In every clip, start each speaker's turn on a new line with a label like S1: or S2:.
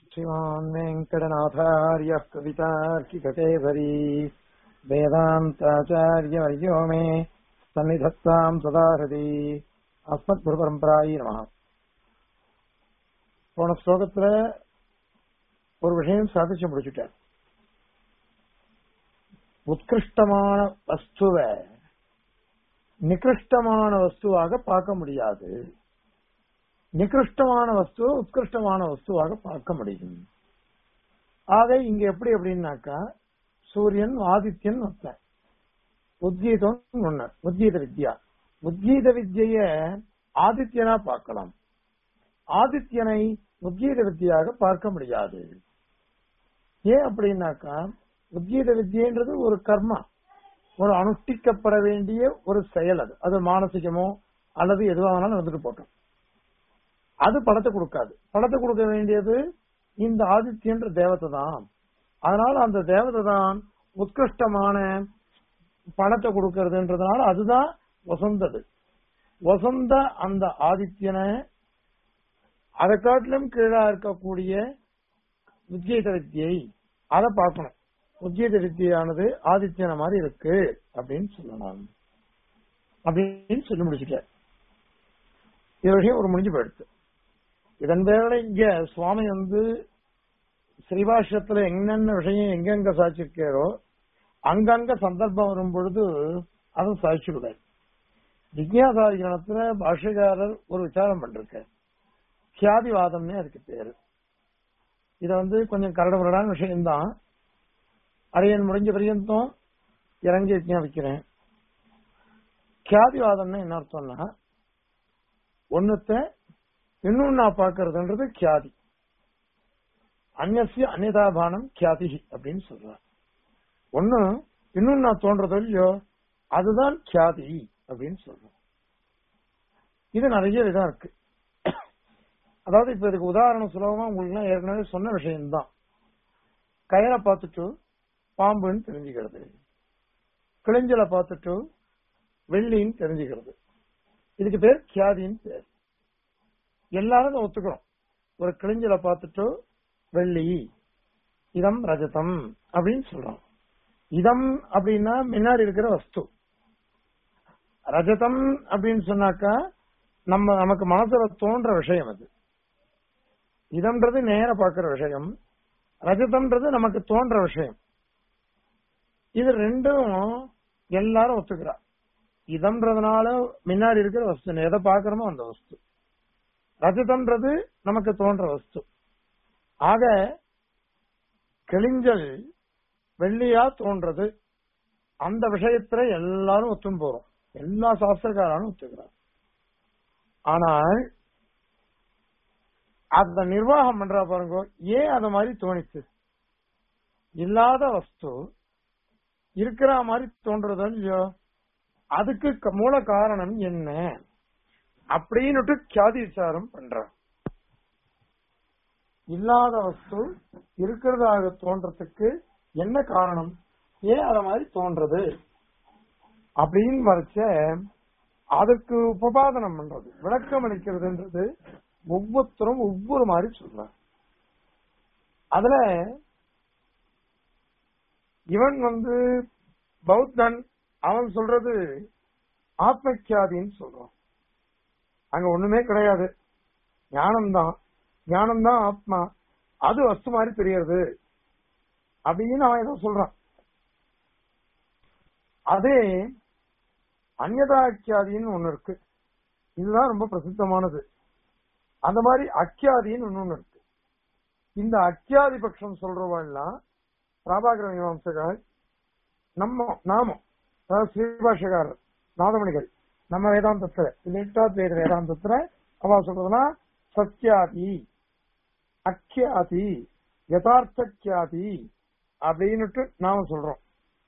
S1: श्रीमान् वेङ्कटनाथार्यः कवितार्किककेसरी वेदान्ताचार्यवर्यो मे सन्निधत्ताम् सदा हृदि அஸ்மத்குருபரம்பராயி நம போன ஸ்லோகத்துல ஒரு விஷயம் சாதிச்சு முடிச்சுட்டார் உத்கிருஷ்டமான வஸ்துவை நிகிருஷ்டமான வஸ்துவாக பார்க்க முடியாது நிகிருஷ்டமான வஸ்துவை உத்கிருஷ்டமான வஸ்துவாக பார்க்க முடியும் ஆக இங்க எப்படி அப்படின்னாக்கா சூரியன் ஆதித்யன் ஒருத்தன் உத்கீதம் ஒண்ணு உத்கீத வித்யா உத்கீத வித்ய ஆதித்யனா பார்க்கலாம் ஆதித்யனை உத்கீத வித்தியாக பார்க்க முடியாது ஏன் அப்படின்னாக்கா உத்கீத வித்யன்றது ஒரு கர்மா ஒரு அனுஷ்டிக்கப்பட வேண்டிய ஒரு செயல் அது அது மானசிகமோ அல்லது எதுவாக வேணாலும் வந்துட்டு போட்டோம் அது படத்தை கொடுக்காது படத்தை கொடுக்க வேண்டியது இந்த ஆதித்யன்ற தேவதை தான் அதனால அந்த தேவதை தான் உத்கிருஷ்டமான பணத்தை கொடுக்கறதுன்றதுனால அதுதான் வசந்தது வசந்த அந்த ஆதித்யனை அதை காட்டிலும் கீழா இருக்கக்கூடிய உத்கீத வித்தியை அதை பார்க்கணும் உத்கீத வித்தியானது ஆதித்யன மாதிரி இருக்கு அப்படின்னு சொல்லலாம் அப்படின்னு சொல்லி முடிச்சுட்டார் இது விஷயம் ஒரு முடிஞ்சு போயிடுச்சு இதன் பேரில் இங்க சுவாமி வந்து ஸ்ரீபாஷ்யத்துல என்னென்ன விஷயம் எங்கெங்க சாட்சிருக்காரோ அங்கங்க சந்தர்ப்பம் வரும் பொழுது அதுவும் சாட்சிடுவார் ஜிக்யாசாதிகரணத்துல பாஷ்யக்காரர் ஒரு விசாரம் பண்ணிருக்கார் கியாதிவாதம்னே அதுக்கு பேரு இத வந்து கொஞ்சம் கரடுமுரடான விஷயம்தான் அரியன் முடிஞ்ச பரியந்தம் இறங்கி விஞ்ஞாபிக்கிறேன் கியாதிவாதம்னா என்ன அர்த்தம்னா ஒன்னுத்த இன்னும் நான் பாக்குறதுன்றது கியாதி அந்நிய அந்நிதாபானம் கியாதி அப்படின்னு சொல்றார் ஒண்ணு இன்னும் நான் தோன்றதோ இல்லையோ அதுதான் கியாதி அப்படின்னு சொல்றோம் இது நிறைய விதம் இருக்கு அதாவது இப்ப இதுக்கு உதாரணம் சுலபமா உங்களுக்கு ஏற்கனவே சொன்ன விஷயம்தான் கயரை பார்த்துட்டு பாம்புன்னு தெரிஞ்சுக்கிறது கிழிஞ்சலை பார்த்துட்டு வெள்ளின்னு தெரிஞ்சுக்கிறது இதுக்கு பேர் கியாதின்னு பேர் எல்லாரும் அதை ஒத்துக்கிறோம் ஒரு கிழிஞ்சலை பார்த்துட்டு வெள்ளி இதம் ரஜதம் அப்படின்னு சொல்றோம் இதம் அப்படின்னா முன்னாடி இருக்கிற வஸ்து ரஜதம் அப்படின்னு சொன்னாக்கா நம்ம நமக்கு மனசுல தோன்ற விஷயம் அது இதம்ன்றது நேர பார்க்கிற விஷயம் ரஜதம்ன்றது நமக்கு தோன்ற விஷயம் இது ரெண்டும் எல்லாரும் ஒத்துக்கிறா இதம்ன்றதுனால முன்னாடி இருக்கிற வஸ்து எதை பாக்குறோமோ அந்த வஸ்து ரஜதம்ன்றது நமக்கு தோன்ற வஸ்து ஆக கிழிஞ்சல் வெள்ளியா தோன்றது அந்த விஷயத்துல எல்லாரும் ஒத்தும் போறோம் எல்லா சாஸ்திரக்காரனும் ஒத்துக்கிறார் ஆனால் அந்த நிர்வாகம் பண்றா பாருங்க ஏன் அத மாதிரி தோணிச்சு இல்லாத வஸ்து இருக்கிற மாதிரி தோன்றது இல்லையோ அதுக்கு மூல காரணம் என்ன அப்படின்னுட்டு கியாதி விசாரம் பண்ற இல்லாத வஸ்து இருக்கிறதாக தோன்றதுக்கு என்ன காரணம் ஏன் அத மாதிரி தோன்றது அப்படின்னு வரைச்ச அதுக்கு உபபாதனம் பண்றது விளக்கம் அளிக்கிறதுன்றது ஒவ்வொருத்தரும் ஒவ்வொரு மாதிரி சொல்றாங்க அதுல இவன் வந்து பௌத்தன் அவன் சொல்றது ஆத்மக்கியாதின்னு சொல்றான் அங்க ஒண்ணுமே கிடையாது ஞானம்தான் ஞானம்தான் ஆத்மா அது வஸ்து மாதிரி தெரியறது அப்படின்னு அவன் ஏதோ சொல்றான் அதே அந்நதா அக்கியாதின்னு ஒண்ணு இருக்கு இதுதான் ரொம்ப பிரசித்தமானது அந்த மாதிரி அக்கியாதின்னு ஒண்ணு இருக்கு இந்த அக்கியாதி பட்சம் சொல்றவெல்லாம் பிராபாகர மீமாம்சகர் நம்ம நாமம் அதாவது ஸ்ரீபாஷகாரர் நாதமணிகள் நம்ம வேதாந்தத்துல வேத வேதாந்தத்துல அவ சொல்றதுன்னா சத்யாதி அக்கியாதி யதார்த்த கியாதி அப்படின்னுட்டு நாம சொல்றோம்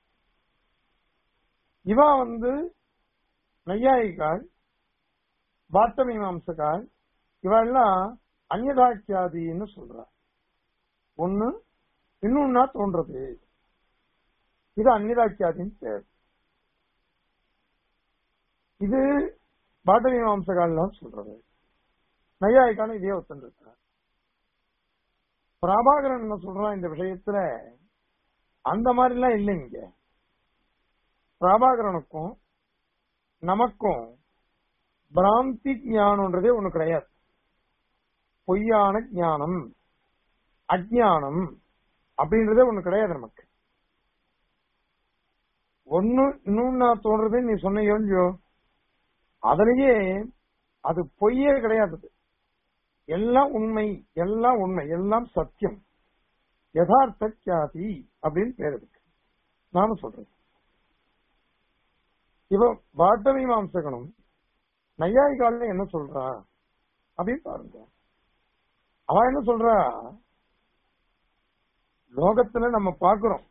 S1: இவா வந்து நையாயிக்கால் பாட்ட மீமாம்சக்கால் இவெல்லாம் அந்நதாக்கியாதின்னு சொல்றா ஒண்ணு இன்னொன்னா தோன்றது இது அந்நிதாக்கியாதின்னு பேர் இது பாட்ட மீமாம்சகால் சொல்றது நையாயிக்கான இதே ஒத்துன்னு இருக்கார் பிரபாகரன் என்ன சொல்றான் இந்த விஷயத்துல அந்த மாதிரி எல்லாம் இல்லை இங்க பிரபாகரனுக்கும் நமக்கும் பிராந்தி ஞானம்ன்றதே ஒண்ணு கிடையாது பொய்யான ஞானம் அஜ்ஞானம் அப்படின்றதே ஒண்ணு கிடையாது நமக்கு ஒண்ணு இன்னும் நான் தோன்றது நீ சொன்ன யோசியோ அதுலயே அது பொய்யே கிடையாது அது. எல்லாம் உண்மை எல்லாம் உண்மை எல்லாம் சத்தியம் யதார்த்த கியாதி அப்படின்னு பேர் இருக்கு நானும் சொல்றேன் இப்போ பாட்டமி மாம்சகனும் நையாயிகால என்ன சொல்றா அப்படின்னு பாருங்க அவன் என்ன சொல்றா லோகத்துல நம்ம பாக்குறோம்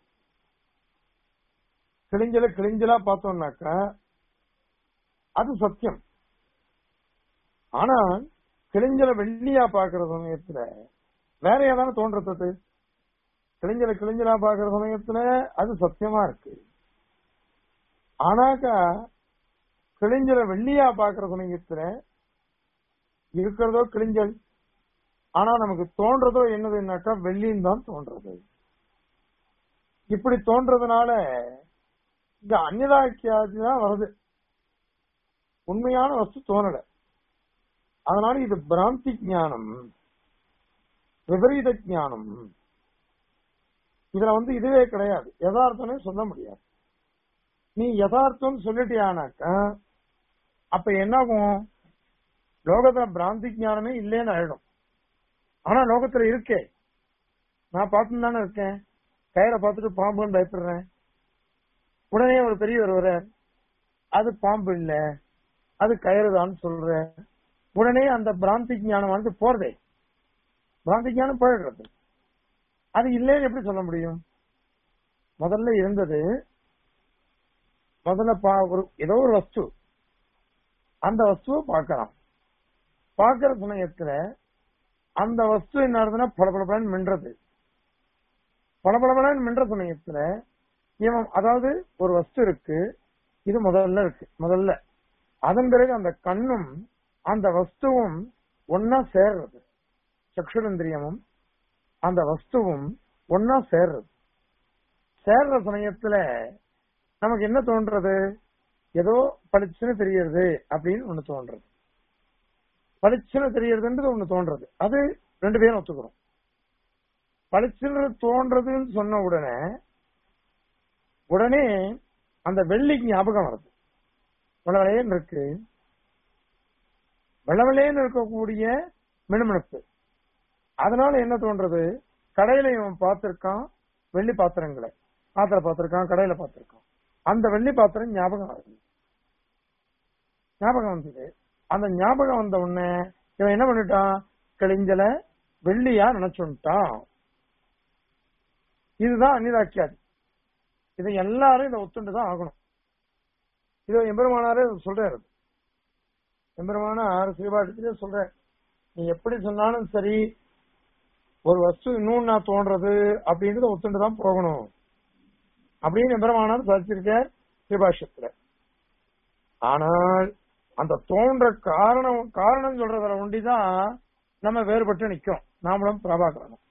S1: கிழிஞ்சல கிழிஞ்சலா பார்த்தோம்னாக்கா அது சத்தியம் ஆனா கிழிஞ்சல வெள்ளியா பாக்குற சமயத்துல வேற ஏதாவது தோன்றது கிழிஞ்சல கிழிஞ்சலா பாக்குற சமயத்துல அது சத்தியமா இருக்கு ஆனாக்கா கிழிஞ்சல வெள்ளியா பாக்குற சமயத்துல இருக்கிறதோ கிழிஞ்சல் ஆனா நமக்கு தோன்றதோ என்னதுன்னாக்கா வெள்ளின்னு தான் தோன்றது இப்படி தோன்றதுனால இந்த அந்நிதாக்கியாதி தான் வருது உண்மையான வஸ்து தோணல அதனால இது பிராந்தி ஞானம் விபரீத ஞானம் இதுல வந்து இதுவே கிடையாது யதார்த்தமே சொல்ல முடியாது நீ யதார்த்தம் சொல்லிட்டியானாக்கா அப்ப என்னாகும் லோகத்துல பிராந்தி ஞானமே இல்லைன்னு ஆயிடும் ஆனா லோகத்துல இருக்கே நான் பார்த்து தானே இருக்கேன் கயிறை பார்த்துட்டு பாம்புன்னு பயப்படுறேன் உடனே ஒரு பெரியவர் வர அது பாம்பு இல்ல அது கயிறுதான் சொல்ற உடனே அந்த பிராந்தி ஞானம் வந்து போறதே பிராந்தி ஞானம் போயிடுறது அது இல்லைன்னு எப்படி சொல்ல முடியும் முதல்ல இருந்தது முதல்ல பா ஒரு ஏதோ ஒரு வஸ்து அந்த வஸ்துவை பார்க்கலாம் பார்க்கிற சமயத்துல அந்த வஸ்து என்ன ஆகுதுன்னா பளபளபளன்னு மின்றது பளபளபளன்னு மின்ற சமயத்துல இவன் அதாவது ஒரு வஸ்து இருக்கு இது முதல்ல இருக்கு முதல்ல அதன் பிறகு அந்த கண்ணும் அந்த வஸ்துவும் ஒன்னா சேர்றது சக்ஷுரந்திரியமும் அந்த வஸ்துவும் ஒன்னா சேர்றது சேர்ற சமயத்துல நமக்கு என்ன தோன்றது ஏதோ பளிச்சுன்னு தெரியறது அப்படின்னு ஒண்ணு தோன்றது பளிச்சுன்னு தெரியறதுன்றது ஒண்ணு தோன்றது அது ரெண்டு பேரும் ஒத்துக்கிறோம் பளிச்சுன்னு தோன்றதுன்னு சொன்ன உடனே உடனே அந்த வெள்ளி ஞாபகம் வருது வெள்ளவளையன்னு இருக்கு வெள்ளவளையன்னு இருக்கக்கூடிய மினுமினுப்பு அதனால என்ன தோன்றது கடையில இவன் பார்த்திருக்கான் வெள்ளி பாத்திரங்களை ஆத்திர பார்த்திருக்கான் கடையில பார்த்திருக்கான் அந்த வெள்ளி பாத்திரம் ஞாபகம் வருது ஞாபகம் வந்தது அந்த ஞாபகம் வந்த உடனே இவன் என்ன பண்ணிட்டான் கிழிஞ்சல வெள்ளியா நினைச்சுட்டான் இதுதான் அந்நிதாக்கியாது இதை எல்லாரும் இதை ஒத்துண்டு தான் ஆகணும் இதை எம்பெருமானாரே சொல்றாரு எம்பெருமானார் ஸ்ரீபாட்டத்திலே சொல்ற நீ எப்படி சொன்னாலும் சரி ஒரு வஸ்து இன்னும் நான் தோன்றது அப்படின்றத ஒத்துண்டு தான் போகணும் அப்படின்னு எம்பெருமானார் சாதிச்சிருக்கார் ஸ்ரீபாஷ்யத்துல ஆனால் அந்த தோன்ற காரணம் காரணம் சொல்றதுல ஒண்டிதான் நம்ம வேறுபட்டு நிக்கிறோம் நாமளும் பிரபாகரனும்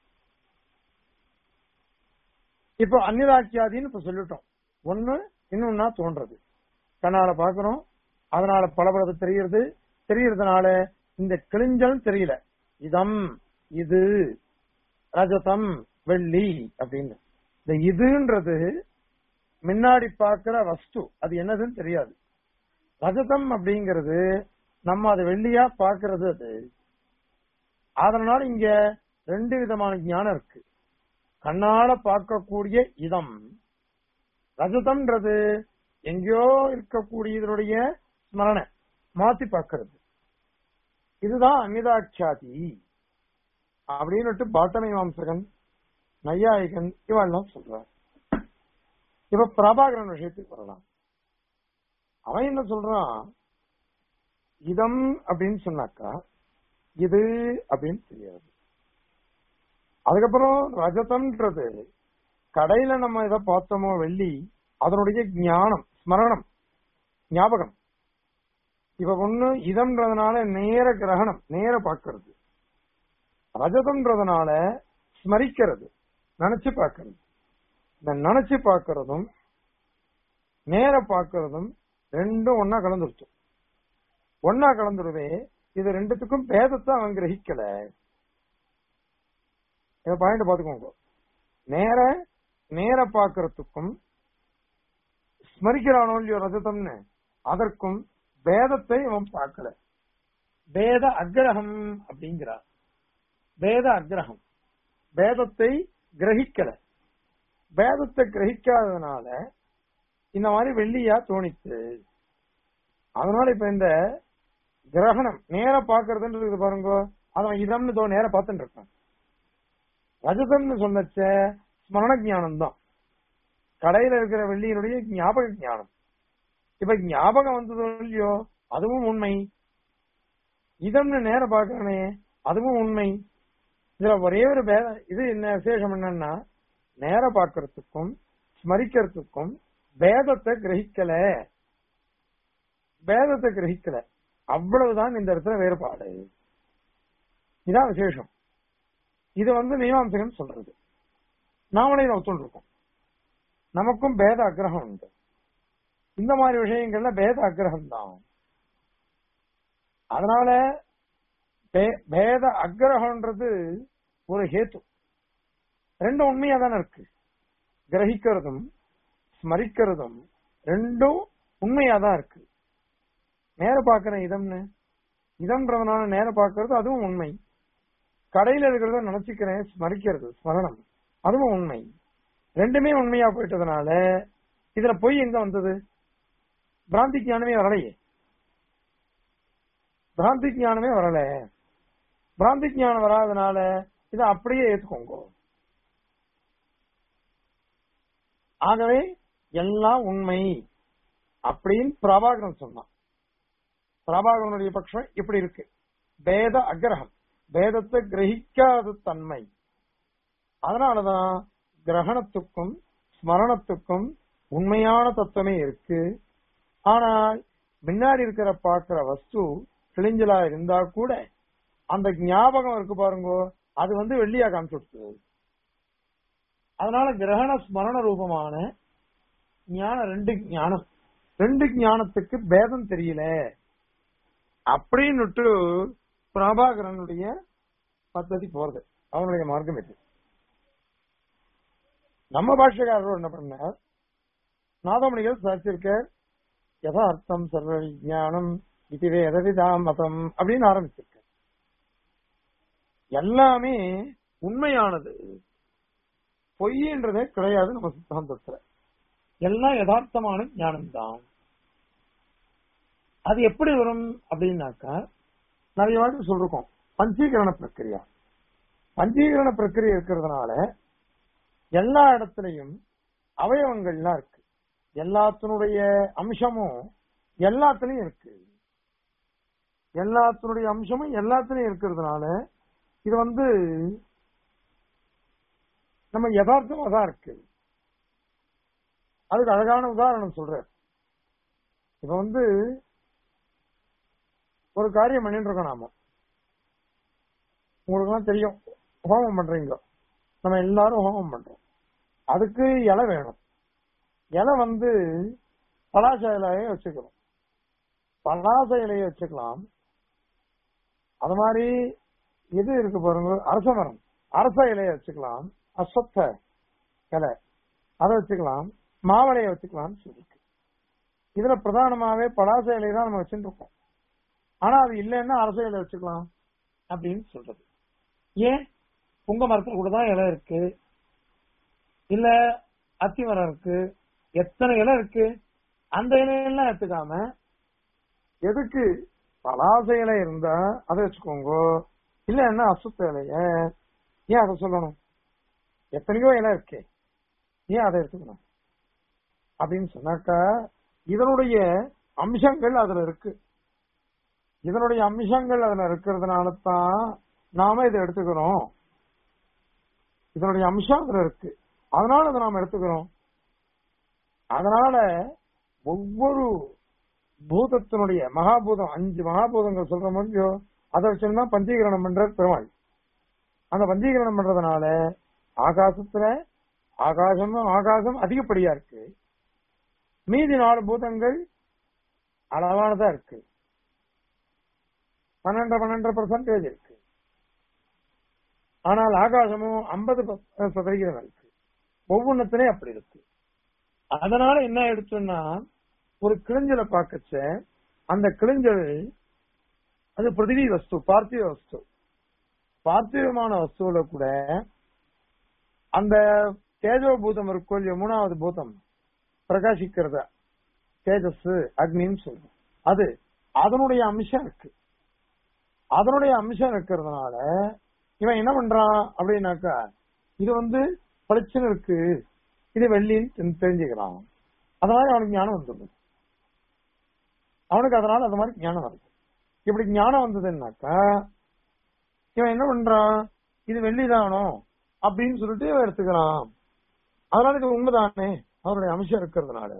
S1: இப்போ அந்நிதாக்கியாதின்னு இப்ப சொல்லிட்டோம் ஒண்ணு இன்னொன்னா தோன்றது கண்ணால பாக்குறோம் அதனால பளபளப்பு தெரியுது தெரியறதுனால இந்த கிழிஞ்சல் தெரியல இதம் இது ரஜதம் வெள்ளி அப்படின்னு இந்த இதுன்றது முன்னாடி பாக்குற வஸ்து அது என்னதுன்னு தெரியாது ரஜதம் அப்படிங்கிறது நம்ம அது வெள்ளியா பாக்குறது அது அதனால இங்க ரெண்டு விதமான ஞானம் இருக்கு கண்ணால பார்க்கக்கூடிய இதம் ரஜதம்ன்றது எங்கேயோ இருக்கக்கூடியதனுடைய ஸ்மரணை மாத்தி பார்க்கிறது இதுதான் அமிதாட்சாதி அப்படின்னுட்டு பாட்டமை மாம்சகன் நையாயிகன் இவெல்லாம் சொல்றார் இப்ப பிரபாகரன் விஷயத்துக்கு வரலாம் அவன் என்ன சொல்றான் இதம் அப்படின்னு சொன்னாக்கா இது அப்படின்னு தெரியாது அதுக்கப்புறம் ரஜதம்ன்றது கடையில நம்ம எதை பார்த்தோமோ வெள்ளி அதனுடைய ஞானம் ஸ்மரணம் ஞாபகம் இப்ப ஒண்ணு இதம்ன்றதுனால நேர கிரகணம் நேர பார்க்கிறது ரஜதம்ன்றதுனால ஸ்மரிக்கிறது நினைச்சு பார்க்கறது இந்த நினைச்சு பார்க்கறதும் நேர பார்க்கறதும் ரெண்டும் ஒன்னா கலந்துருச்சு ஒன்னா கலந்துருவே இது ரெண்டுத்துக்கும் பேதத்தை அவன் கிரகிக்கல இந்த பாயிண்ட் பாத்துக்கோங்க நேர நேர பார்க்கறதுக்கும் ஸ்மரிக்கிறானோ இல்லையோ ரஜதம்னு அதற்கும் பேதத்தை அவன் பார்க்கல பேத அக்கிரகம் அப்படிங்கிறார் பேத அக்கிரகம் பேதத்தை கிரகிக்கல பேதத்தை கிரகிக்காததுனால இந்த மாதிரி வெள்ளியா தோணித்து அதனால இப்ப இந்த கிரகணம் நேர பாக்குறதுன்றது பாருங்க அவன் இதம்னு தோ நேர பார்த்துட்டு இருக்கான் ரஜதம்னு சொன்னச்ச ஸ்மரண ஞானம் தான் கடையில இருக்கிற வெள்ளியினுடைய ஞாபக ஞானம் இப்ப ஞாபகம் வந்ததோ இல்லையோ அதுவும் உண்மை இதம்னு நேர பாக்குறானே அதுவும் உண்மை இதுல ஒரே ஒரு பேத இது என்ன விசேஷம் என்னன்னா நேர பாக்குறதுக்கும் ஸ்மரிக்கிறதுக்கும் பேதத்தை கிரகிக்கல பேதத்தை கிரகிக்கல அவ்வளவுதான் இந்த இடத்துல வேறுபாடு இதான் விசேஷம் இது வந்து மீமாம்சகன் சொல்றது நாமளே இதை ஒத்துண்டிருக்கோம் நமக்கும் பேத அக்கிரகம் உண்டு இந்த மாதிரி விஷயங்கள்ல பேத அக்கிரகம் தான் அதனால பே- பேத அக்கிரகம்ன்றது ஒரு ஹேத்து ரெண்டும் உண்மையா தானே இருக்கு கிரகிக்கிறதும் ஸ்மரிக்கிறதும் ரெண்டும் உண்மையா தான் இருக்கு நேர பாக்குறேன் இதம்னு இதம்ன்றதுனால நேர பாக்குறது அதுவும் உண்மை கடையில இருக்கிறத நினைச்சுக்கிறேன் ஸ்மரிக்கிறது ஸ்மரணம் அதுவும் உண்மை ரெண்டுமே உண்மையா போயிட்டதுனால இதுல பொய் எங்க வந்தது பிராந்தி ஞானமே வரலையே பிராந்தி ஞானமே வரல பிராந்தி ஞானம் வராதனால இதை அப்படியே ஏத்துக்கோங்க ஆகவே எல்லாம் உண்மை அப்படின்னு பிரபாகரன் சொன்னான் பிரபாகரனுடைய பட்சம் இப்படி இருக்கு பேத அக்கிரகம் பேதத்தை கிரகிக்காத தன்மை அதனாலதான் கிரகணத்துக்கும் ஸ்மரணத்துக்கும் உண்மையான தத்துவமே இருக்கு ஆனால் முன்னாடி இருக்கிற பார்க்கிற வஸ்து கிழிஞ்சலா இருந்தா கூட அந்த ஞாபகம் இருக்கு பாருங்க அது வந்து வெள்ளியா காமிச்சு அதனால கிரகண ஸ்மரண ரூபமான ஞானம் ரெண்டு ஞானம் ரெண்டு ஞானத்துக்கு பேதம் தெரியல அப்படின்னுட்டு பிரபாகரனுடைய பദ്ധதி போறது அவனுடைய மார்க்கம் இது நம்ம பாஷ்யக்காரர் என்ன பண்ணார் நாதமணிகள் சாட்சியிருக்க யதார்த்தம் சர்வ விஜயானம் இது வேதவிதாம் மதம் அப்படின்னு ஆரம்பிச்சிருக்க எல்லாமே உண்மையானது பொய்ன்றதே கிடையாது நம்ம சித்தாந்தத்துல எல்லாம் யதார்த்தமான ஞானம் தான் அது எப்படி வரும் அப்படின்னாக்கா நிறைய வாட்டி சொல்றோம் பஞ்சீகரண பிரக்கிரியா பஞ்சீகரண பிரக்கிரியா இருக்கிறதுனால எல்லா இடத்துலயும் அவயவங்கள்லாம் இருக்கு எல்லாத்தினுடைய அம்சமும் எல்லாத்துலயும் இருக்கு எல்லாத்தினுடைய அம்சமும் எல்லாத்துலயும் இருக்கிறதுனால இது வந்து நம்ம யதார்த்தமா தான் இருக்கு அதுக்கு அழகான உதாரணம் சொல்றேன் இப்ப வந்து ஒரு காரியம் பண்ணிட்டு இருக்கோம் நாம உங்களுக்கு தெரியும் ஹோமம் பண்றீங்க நம்ம எல்லாரும் ஹோமம் பண்றோம் அதுக்கு இலை வேணும் இலை வந்து பலாச இலையை வச்சுக்கிறோம் பலாச இலையை வச்சுக்கலாம் அது மாதிரி இது இருக்கு பாருங்க அரச மரம் அரச இலையை வச்சுக்கலாம் அஸ்வத்த இலை அதை வச்சுக்கலாம் மாவளையை வச்சுக்கலாம்னு சொல்லிருக்கு இதுல பிரதானமாவே பலாச இலையை தான் நம்ம வச்சுட்டு இருக்கோம் ஆனா அது இல்லைன்னா அரச இலை வச்சுக்கலாம் அப்படின்னு சொல்றது ஏன் புங்க மரத்துல கூட தான் இலை இருக்கு இல்ல அத்தி மரம் இருக்கு எத்தனை இலை இருக்கு அந்த இலையெல்லாம் எடுத்துக்காம எதுக்கு பலாச இலை இருந்தா அதை வச்சுக்கோங்க இல்ல என்ன அசுத்த இலைய ஏன் அதை சொல்லணும் எத்தனையோ இலை இருக்கே ஏன் அதை எடுத்துக்கணும் அப்படின்னு சொன்னாக்கா இதனுடைய அம்சங்கள் அதுல இருக்கு இதனுடைய அம்சங்கள் அதுல இருக்கிறதுனால தான் நாம இதை எடுத்துக்கிறோம் இதனுடைய அம்சம் அதுல இருக்கு அதனால அதை நாம எடுத்துக்கிறோம் அதனால ஒவ்வொரு பூதத்தினுடைய மகாபூதம் அஞ்சு மகாபூதங்கள் சொல்ற மாதிரியோ அதை வச்சுதான் பஞ்சீகரணம் பண்ற பெருமாள் அந்த பஞ்சீகரணம் பண்றதுனால ஆகாசத்துல ஆகாசம் ஆகாசம் அதிகப்படியா இருக்கு மீதி நாலு பூதங்கள் அளவானதா இருக்கு பன்னெண்டு பன்னெண்டு பர்சன்டேஜ் இருக்கு ஆனால் ஆகாசமும் ஐம்பது சதவிகிதம் இருக்கு ஒவ்வொன்றத்திலையும் அப்படி இருக்கு அதனால என்ன எடுத்தோம்னா ஒரு கிழிஞ்சலை பார்க்கச்ச அந்த கிழிஞ்சல் அது பிருத்திவி வஸ்து பார்த்திவ வஸ்து பார்த்திவமான வஸ்துவில கூட அந்த தேஜோ பூதம் இருக்கும் இல்லையோ மூணாவது பூதம் பிரகாசிக்கிறத தேஜஸ் அக்னின்னு சொல்றோம் அது அதனுடைய அம்சம் இருக்கு அதனுடைய அம்சம் இருக்கிறதுனால இவன் என்ன பண்றான் அப்படின்னாக்கா இது வந்து பளிச்சுன்னு இருக்கு இது வெள்ளின்னு தெரி- தெரிஞ்சுக்கிறான் அதனால அவனுக்கு ஞானம் வந்துடுது அவனுக்கு அதனால அந்த மாதிரி ஞானம் வருது இப்படி ஞானம் வந்ததுன்னாக்கா இவன் என்ன பண்றான் இது வெள்ளிதானோ அப்படின்னு சொல்லிட்டு இவன் எடுத்துக்கிறான் அதனால இது உண்மைதானே அவருடைய அம்சம் இருக்கிறதுனால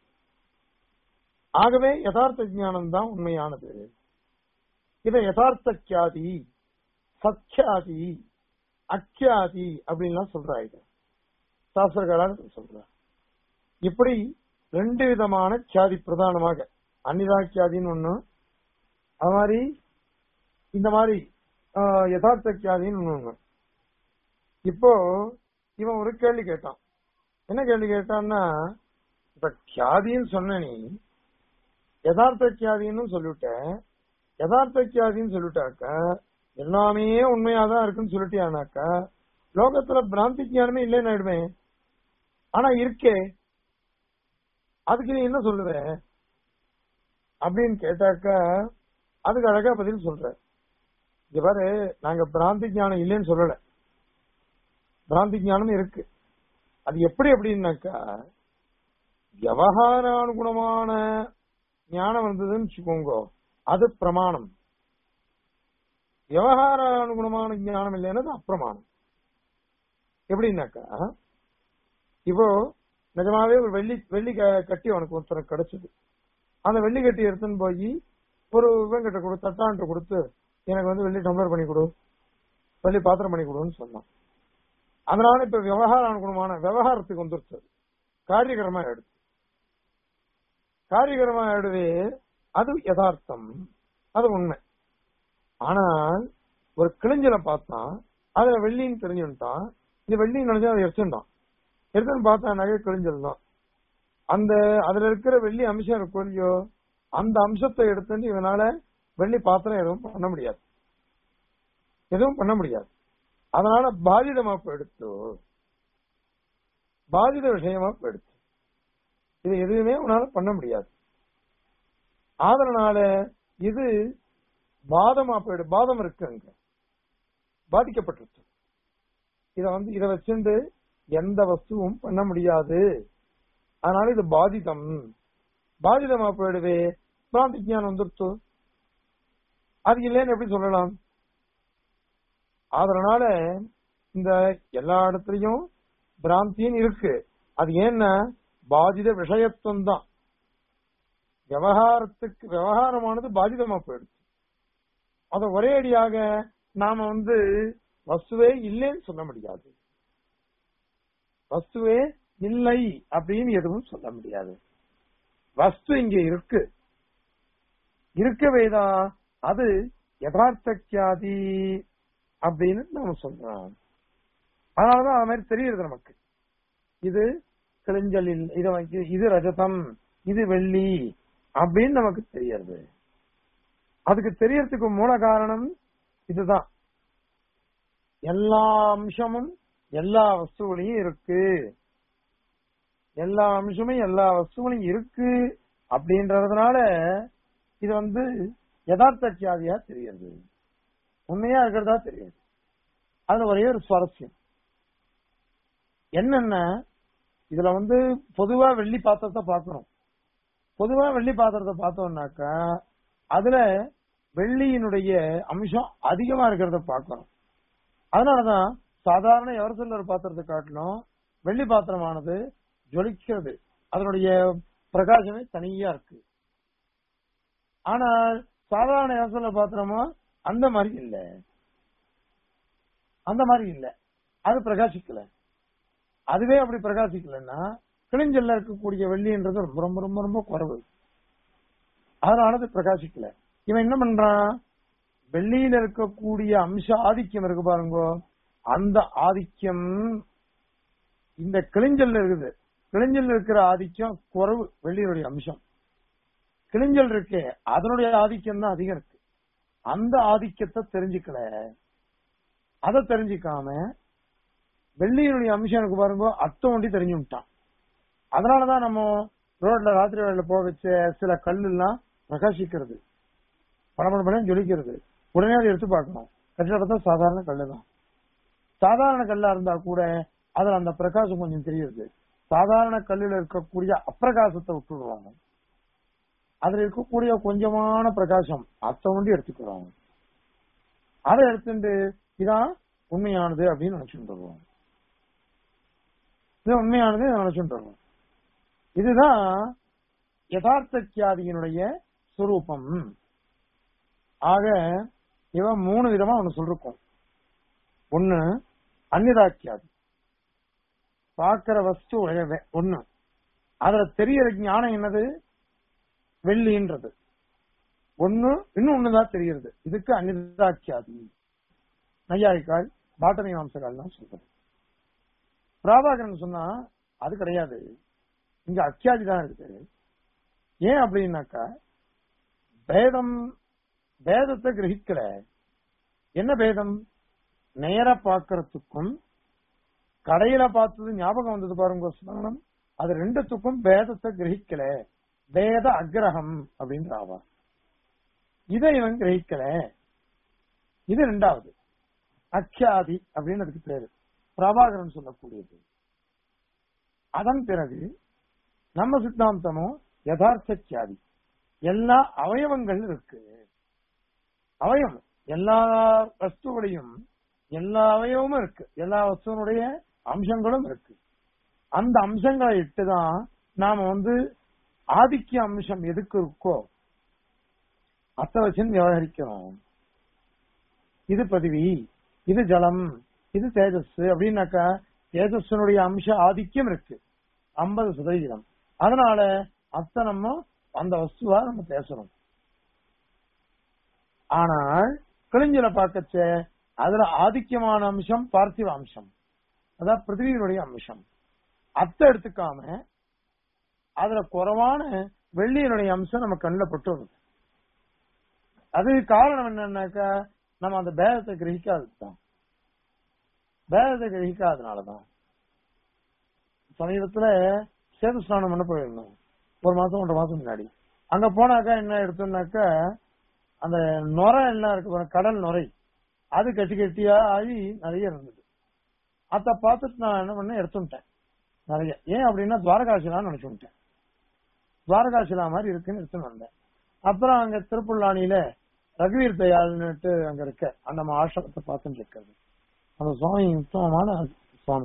S1: ஆகவே யதார்த்த ஞானம் தான் உண்மையானது இதை யதார்த்த கியாதி சக்கியாதி அக்கியாதி அப்படின்லாம் சொல்றாங்க சாஸ்திரக்காரர் சொல்றார் இப்படி ரெண்டு விதமான கியாதி பிரதானமாக அன்னிதா கியாதின்னு ஒண்ணு அது மாதிரி இந்த மாதிரி ஆஹ், யதார்த்த கியாதின்னு ஒண்ணு இப்போ இவன் ஒரு கேள்வி கேட்டான் என்ன கேள்வி கேட்டான்னா இப்ப கியாதின்னு சொன்ன நீ யதார்த்த கியாதின்னு சொல்லிவிட்ட யதார்த்த கியாதின்னு சொல்லிட்டாக்கா எல்லாமே உண்மையாதான் இருக்குன்னு சொல்லிட்டியானாக்கா லோகத்துல பிராந்தி ஞானமே இல்லைன்னு ஆயிடுவேன் ஆனா இருக்கே அதுக்கு நீ என்ன சொல்லுவ அப்படின்னு கேட்டாக்கா அதுக்கு அழகா பதில் சொல்ற இங்க பாரு நாங்க பிராந்தி ஞானம் இல்லைன்னு சொல்லல பிராந்தி ஞானம் இருக்கு அது எப்படி அப்படின்னாக்கா விவகாரானுகுணமான ஞானம் வந்ததுன்னு வச்சுக்கோங்க அது பிரமாணம் விவகாரானுகுணமான ஞானம் இல்லைன்னா அது அப்பிரமாணம் எப்படின்னாக்கா இப்போ நிஜமாவே ஒரு வெள்ளி வெள்ளி க- கட்டி உனக்கு ஒருத்தருக்கு கிடைச்சது அந்த வெள்ளி கட்டி எடுத்துன்னு போய் ஒரு இவங்கிட்ட கொடு தட்டான்ட்ட கொடுத்து எனக்கு வந்து வெள்ளி டம்ளர் பண்ணி கொடு வெள்ளி பாத்திரம் பண்ணி கொடுன்னு சொன்னான் அதனால இப்ப விவகார அனுகுணமான விவகாரத்துக்கு வந்துருச்சு அது. காரியகரமா எடுத்து காரியகரமா எடுவே அது யதார்த்தம் அது உண்மை ஆனால் ஒரு கிழிஞ்சலை பார்த்தான் அதுல வெள்ளின்னு தெரிஞ்சுட்டான் இது வெள்ளின்னு நினைச்சா அதை எடுத்துட்டான் எடுத்துன்னு பார்த்தா நகை கிழிஞ்சல் தான் அந்த அதுல இருக்கிற வெள்ளி அம்சம் இருக்கும் இல்லையோ அந்த அம்சத்தை எடுத்துட்டு இவனால வெள்ளி பாத்திரம் எதுவும் பண்ண முடியாது எதுவும் பண்ண முடியாது அதனால பாதிதமா போயிடுத்து பாதித விஷயமா போயிடுச்சு இது எதுவுமே உன்னால பண்ண முடியாது அதனால இது பாதமா போயிடு பாதம் இருக்கு அங்க பாதிக்கப்பட்டுருச்சு இத வந்து இத வச்சுண்டு எந்த வஸ்துவும் பண்ண முடியாது அதனால இது பாதிதம் பாதிதமா போயிடுவே பிராந்தி ஞானம் வந்துருச்சு அது இல்லைன்னு எப்படி சொல்லலாம் அதனால இந்த எல்லா இடத்துலயும் பிராந்தின்னு இருக்கு அது ஏன்னா பாதித விஷயத்துவம் தான் விவகாரத்துக்கு விவகாரமானது பாதிதமா போயிடுச்சு அத ஒரே அடியாக நாம வந்து வஸ்துவே இல்லைன்னு சொல்ல முடியாது வஸ்துவே இல்லை அப்படின்னு எதுவும் சொல்ல முடியாது வஸ்து இங்க இருக்கு இருக்கவேதான் அது யதார்த்த கியாதி அப்படின்னு நாம சொல்றோம் அதனாலதான் அது மாதிரி தெரியுது நமக்கு இது கிழிஞ்சல் இல்ல- இது வந்து- இது ரஜதம் இது வெள்ளி அப்படின்னு நமக்கு தெரியறது அதுக்கு தெரியறதுக்கு மூல காரணம் இதுதான் எல்லா அம்சமும் எல்லா வஸ்துவிலையும் இருக்கு எல்லா அம்சமும் எல்லா வஸ்துவிலையும் இருக்கு அப்படின்றதுனால இது வந்து யதார்த்த கியாதியா தெரியுது உண்மையா இருக்கிறதா தெரியுது அதுல ஒரே ஒரு சுவாரஸ்யம் என்னென்ன இதுல வந்து பொதுவா வெள்ளி பாத்திரத்தை பார்க்கணும் பொதுவா வெள்ளி பாத்திரத்தை பார்த்தோம்னாக்கா அதுல வெள்ளியினுடைய அம்சம் அதிகமா இருக்கிறத பார்க்கணும் அதனாலதான் சாதாரண எவர் சில்லர் பாத்திரத்தை காட்டிலும் வெள்ளி பாத்திரமானது ஜொலிக்கிறது அதனுடைய பிரகாசமே தனியா இருக்கு ஆனால் சாதாரண எவர் சில்லர் பாத்திரமோ அந்த மாதிரி இல்ல அந்த மாதிரி இல்ல அது பிரகாசிக்கல அதுவே அப்படி பிரகாசிக்கலன்னா கிழிஞ்சல்ல இருக்கக்கூடிய வெள்ளின்றது ரொம்ப ரொம்ப ரொம்ப ரொம்ப குறைவு அதனால அது பிரகாசிக்கல இவன் என்ன பண்றான் வெள்ளியில இருக்கக்கூடிய அம்ச ஆதிக்கம் இருக்கு பாருங்க அந்த ஆதிக்கம் இந்த கிழிஞ்சல்ல இருக்குது கிழிஞ்சல் இருக்கிற ஆதிக்கம் குறைவு வெள்ளியினுடைய அம்சம் கிழிஞ்சல் இருக்கே அதனுடைய ஆதிக்கம் தான் அதிகம் இருக்கு அந்த ஆதிக்கத்தை தெரிஞ்சுக்கல அதை தெரிஞ்சுக்காம வெள்ளியினுடைய அம்சம் எனக்கு பாருங்க அத்தை ஒண்டி தெரிஞ்சு விட்டான் அதனாலதான் நம்ம ரோட்ல ராத்திரி வேலையில போக வச்ச சில கல்லு எல்லாம் பிரகாசிக்கிறது படப்பட படம் ஜொலிக்கிறது உடனே அதை எடுத்து பார்க்கணும் கட்டில பார்த்தா சாதாரண கல்லு தான் சாதாரண கல்லா இருந்தா கூட அதுல அந்த பிரகாசம் கொஞ்சம் தெரியுது சாதாரண கல்லுல இருக்கக்கூடிய அப்பிரகாசத்தை விட்டுடுவாங்க அதுல இருக்கக்கூடிய கொஞ்சமான பிரகாசம் அத்தை ஒண்டி எடுத்துக்கிறாங்க அதை எடுத்துட்டு இதான் உண்மையானது அப்படின்னு நினைச்சுட்டு வருவோம் இது உண்மையானது நினைச்சுட்டு வருவோம் இதுதான் யதார்த்த கியாதியினுடைய சுரூபம் ஆக இவன் மூணு விதமா ஒண்ணு சொல்லிருக்கோம் ஒண்ணு அந்நிதாக்கியாதி பார்க்கிற வஸ்து உலகவே ஒண்ணு அதுல தெரியற ஞானம் என்னது வெள்ளின்றது ஒண்ணு இன்னும் ஒண்ணுதான் தெரிகிறது இதுக்கு அந்நிதாக்கியாதி நையாயிக்கால் பாட்டனை வம்சகால் சொல்றது பிராபாகரன் சொன்னா அது கிடையாது இங்க அக்கியாதி தான் இருக்கு ஏன் அப்படின்னாக்கா பேதம் பேதத்தை கிரகிக்கல என்ன பேதம் நேர பாக்குறதுக்கும் கடையில பார்த்தது ஞாபகம் வந்தது பாருங்க ஸ்மரணம் அது ரெண்டுத்துக்கும் பேதத்தை கிரகிக்கல பேத அக்கிரகம் அப்படின்னு ஆவா இதை இவன் கிரகிக்கல இது ரெண்டாவது அக்கியாதி அப்படின்னு அதுக்கு பேரு பிரபாகரன் சொல்லக்கூடியது அதன் பிறகு நம்ம சித்தாந்தமும் யதார்த்த கியாதி எல்லா அவயவங்கள் இருக்கு அவயவம் எல்லா வஸ்துகளையும் எல்லா அவயவமும் இருக்கு எல்லா வஸ்துவனுடைய அம்சங்களும் இருக்கு அந்த அம்சங்களை இட்டுதான் நாம வந்து ஆதிக்கிய அம்சம் எதுக்கு இருக்கோ அத்த வச்சு விவகரிக்கிறோம் இது பதிவி இது ஜலம் இது தேஜஸ் அப்படின்னாக்கா தேஜஸ்னுடைய அம்ச ஆதிக்கம் இருக்கு ஐம்பது சதவீதம் அதனால அத்த நம்ம அந்த வஸ்துவா நம்ம பேசணும் ஆனால் கிழிஞ்சல பார்க்கச்ச அதுல ஆதிக்கமான அம்சம் பார்த்திவ அம்சம் அதான் பிருத்திவியினுடைய அம்சம் அத்தை எடுத்துக்காம அதுல குறைவான வெள்ளியினுடைய அம்சம் நம்ம கண்ணில் பட்டு வருது அது காரணம் என்னன்னாக்கா நம்ம அந்த பேதத்தை கிரகிக்காததுதான் பேதத்தை கிரகிக்காதனாலதான் சமீபத்துல சேது ஸ்நானம் பண்ண போயிருந்தோம் ஒரு மாசம் ஒன்றரை மாசம் முன்னாடி அங்க போனாக்கா என்ன எடுத்தோம்னாக்கா அந்த நுரை எல்லாம் இருக்கு பாருங்க, கடல் நுரை அது கட்டி கட்டியா ஆகி நிறைய இருந்தது அத பார்த்துட்டு நான் என்ன பண்ணேன் எடுத்துட்டேன் நிறைய ஏன் அப்படின்னா துவாரகாசிலான்னு நினைச்சுட்டேன் துவாரகாசிலா மாதிரி இருக்குன்னு எடுத்துன்னு வந்தேன் அப்புறம் அங்க திருப்புல்லானியில ரகுவீர் தயாள்னுட்டு அங்க இருக்க அந்த நம்ம ஆசிரமத்தை பார்த்துட்டு இருக்கிறது அந்த சுவாமி உத்தமமான சுவாமி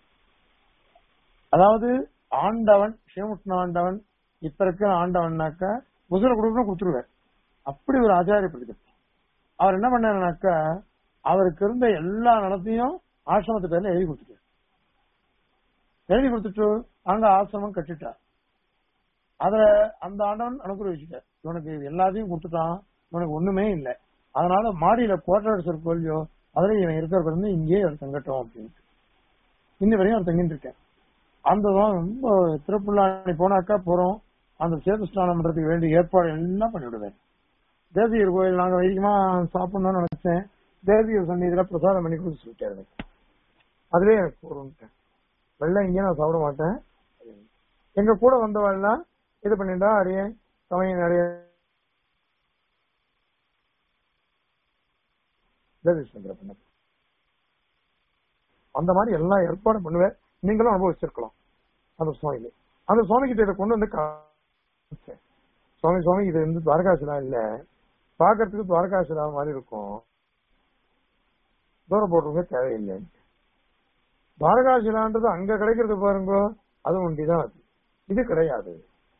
S1: அதாவது ஆண்டவன் சிவமுஷ்ண ஆண்டவன் இப்ப இருக்கிற ஆண்டவன்னாக்கா உசுர கொடுக்கணும் கொடுத்துருவார் அப்படி ஒரு ஆச்சாரிய பிரதிபத்தி அவர் என்ன பண்ணாருனாக்கா அவருக்கு இருந்த எல்லா நடத்தையும் ஆசிரமத்து பேர்ல எழுதி கொடுத்துட்டார் எழுதி கொடுத்துட்டு அங்க ஆசிரமம் கட்டிட்டார் அதுல அந்த ஆண்டவன் அனுகிரகிச்சுட்டார் இவனுக்கு எல்லாத்தையும் கொடுத்துட்டான் இவனுக்கு ஒண்ணுமே இல்லை அதனால மாடியில கோட்டரசர் கோயிலையோ அதுல இவன் இருக்கிற இருந்து இங்கேயே அவர் தங்கட்டும் அப்படின்ட்டு இன்ன வரையும் அவர் தங்கிட்டு இருக்கேன் அந்த தான் ரொம்ப திருப்புள்ளாணி போனாக்கா போறோம் அந்த சேது ஸ்நானம் பண்றதுக்கு வேண்டிய ஏற்பாடு எல்லாம் பண்ணிவிடுவேன் தேசியர் கோயில் நாங்க வைதிகமா சாப்பிடணும்னு நினைச்சேன் தேசியர் சந்நிதியில பிரசாதம் பண்ணி கொடுத்து சொல்லிட்டாரு அதுவே எனக்கு போறோம்ட்டேன் வெள்ளம் இங்கே நான் சாப்பிட மாட்டேன் எங்க கூட வந்தவெல்லாம் இது பண்ணிட்டா அறிய சமயம் நிறைய தேசிய பண்ண அந்த மாதிரி எல்லாம் ஏற்பாடும் பண்ணுவேன் நீங்களும் அனுபவிச்சிருக்கலாம் அந்த சுவாமியில அந்த சுவாமி கிட்ட இதை கொண்டு வந்து காமிச்சேன் சுவாமி சுவாமி இது வந்து துவாரகாசிலா இல்ல பாக்குறதுக்கு துவாரகாசிலா மாதிரி இருக்கும் தூரம் போடுறவங்க தேவையில்லை துவாரகாசிலான்றது அங்க கிடைக்கிறது பாருங்க அது ஒண்டிதான் அது இது கிடையாது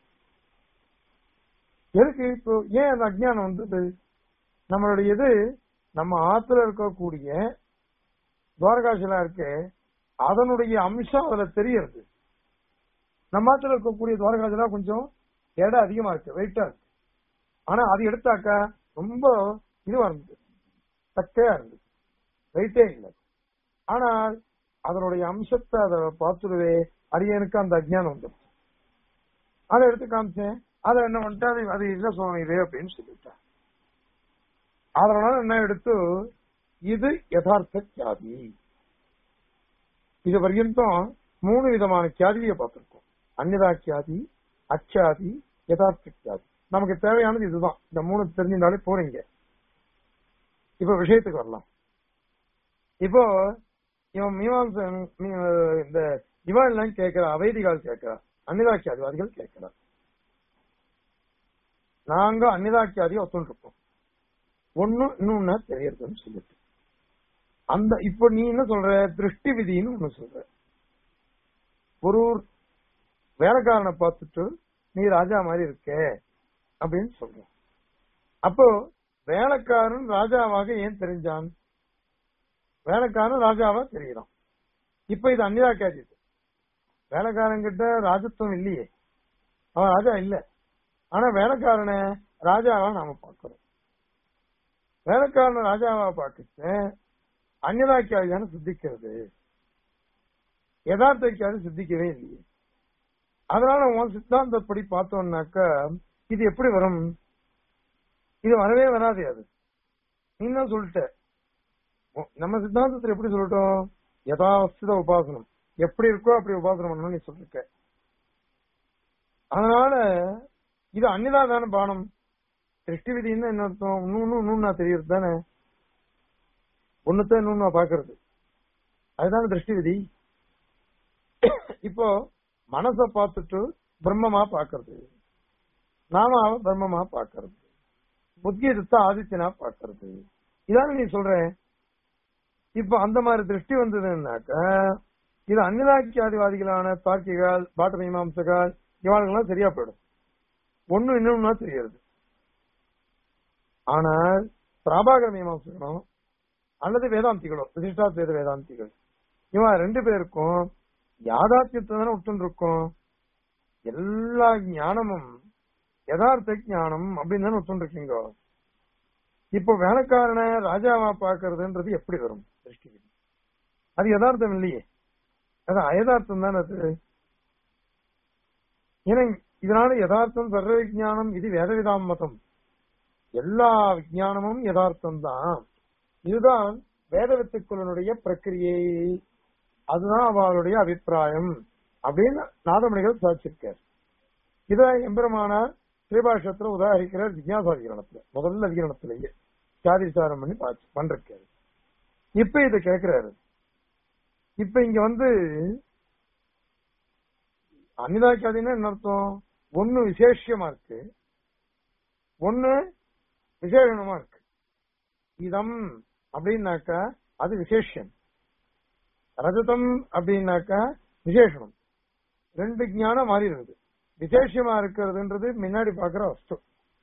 S1: எதுக்கு இப்போ ஏன் அந்த அஜ்ஞானம் வந்தது நம்மளுடைய இது நம்ம ஆத்துல இருக்கக்கூடிய துவாரகாசிலாம் இருக்கு அதனுடைய அம்சம் அதுல தெரியறது நம்ம நாட்டுல இருக்கக்கூடிய துவாரகாசிலாம் கொஞ்சம் எடை அதிகமா இருக்கு வெயிட்டா இருக்கு ஆனா அது எடுத்தாக்கா ரொம்ப இதுவா இருந்தது சக்கையா இருந்தது வெயிட்டே இல்லை ஆனால் அதனுடைய அம்சத்தை அதை பார்த்துடுவே அடியனுக்கு அந்த அஜ்ஞானம் வந்துருச்சு அதை எடுத்து காமிச்சேன் அதை என்ன பண்ணிட்டு அது அது இல்ல சுவாமி இது அப்படின்னு சொல்லிட்டேன் அதனால என்ன எடுத்து இது யதார்த்த கியாதி இது பர்யந்தம் மூணு விதமான கியாதியை பார்த்திருக்கோம் அந்நிதா கியாதி அச்சாதி யதார்த்த கியாதி நமக்கு தேவையானது இதுதான் இந்த மூணு தெரிஞ்சிருந்தாலே போறீங்க இப்ப விஷயத்துக்கு வரலாம் இப்போ இவன் மீமாம்சன் மீ- இந்த இவன் எல்லாம் கேட்கிறா அவைதிகால் கேட்கிறா அந்நிதாக்கியாதிவாதிகள் கேட்கிறா நாங்க அந்நிதாக்கியாதியை ஒத்துருக்கோம் ஒண்ணு இன்னொன்னு தெரியறதுன்னு சொல்லிட்டு அந்த இப்ப நீ என்ன சொல்ற திருஷ்டி விதின்னு ஒண்ணு சொல்ற ஒரு வேலைக்காரனை பார்த்துட்டு நீ ராஜா மாதிரி இருக்க அப்படின்னு சொல்ற அப்போ வேலைக்காரன் ராஜாவாக ஏன் தெரிஞ்சான் வேலைக்காரன் ராஜாவா தெரியறான் இப்ப இது அந்நிதாக்கியாதி வேலைக்காரன் கிட்ட ராஜத்துவம் இல்லையே அவன் ராஜா இல்ல ஆனா வேலைக்காரனை ராஜாவா நாம பார்க்கிறோம் வேலைக்காரனை ராஜாவா பார்க்க அந்நிதாக்கியாதியான சித்திக்கிறது யதார்த்தக்கியாது சித்திக்கவே இல்லையே அதனால உன் சித்தாந்தப்படி பார்த்தோம்னாக்கா இது எப்படி வரும் இது வரவே வராது அது நீ என்ன சொல்லிட்ட உ- நம்ம சித்தாந்தத்துல எப்படி சொல்லட்டும் யதாஸ்தித உபாசனம் எப்படி இருக்கோ அப்படி உபாசனம் பண்ணணும் நீ சொல்லிருக்க அதனால இது அன்னிதாதான பானம் திருஷ்டி விதின்னு என்ன அர்த்தம் இன்னும் இன்னும் நான் தெரியறது தானே ஒண்ணுத்தான் இன்னும் நான் பாக்குறது அதுதானே திருஷ்டி விதி இப்போ மனச பார்த்துட்டு பிரம்மமா பாக்குறது நாமாவ பிரம்மமா பாக்குறது புத்தியத்தை ஆதித்யனா பாக்குறது இதான நீ சொல்ற இப்ப அந்த மாதிரி திருஷ்டி வந்ததுன்னாக்க இது அந்நிதாக்கியாதிவாதிகளான தார்க்கிகள் பாட்ட மீமாம்சகால் இவாளுக்கெல்லாம் சரியா போயிடும் ஒண்ணு இன்னொன்னா தெரியாது ஆனால் பிராபாகர மீமாம்சகனும் அல்லது வேதாந்திகளோ விசிஷ்டாத்வேத வேதாந்திகள் இவன் ரெண்டு பேருக்கும் யாதாத்தியத்தை தானே விட்டு இருக்கும் எல்லா ஞானமும் யதார்த்த ஞானம் அப்படின்னு தானே விட்டு இருக்கீங்க இப்போ வேலைக்காரனை ராஜாவா பாக்குறதுன்றது எப்படி வரும் திருஷ்டி அது யதார்த்தம் இல்லையே அது அயதார்த்தம் தானே அது ஏன்னா இதனால யதார்த்தம் சர்வ விஜானம் இது வேத விதாம் மதம் எல்லா விஜயானமும் யதார்த்தம் தான் இதுதான் வேதவித்துக்களுடைய பிரக்கிரியை அதுதான் அவளுடைய அபிப்பிராயம் அப்படின்னு நாதமணிகள் சாட்சிருக்கார் இத எம்பெருமானார் ஸ்ரீபாஷத்துல உதாரிக்கிறார் ஜிக்யாசாதிகரணத்துல முதல்ல அதிகரணத்திலேயே சாதிசாரம் பண்ணி பாச்சு பண்றாரு இப்ப இத கேக்குறாரு இப்ப இங்க வந்து அன்னிதாக்கியாதின்னா என்ன அர்த்தம் ஒண்ணு விசேஷமா இருக்கு ஒண்ணு விசேஷமா இருக்கு இதம் அப்படின்னாக்கா அது விசேஷம் ரஜதம் அப்படின்னாக்கா விசேஷனம் ரெண்டு ஞானம் மாறி இருக்குது விசேஷமா இருக்கிறதுன்றது முன்னாடி பாக்குற வஸ்து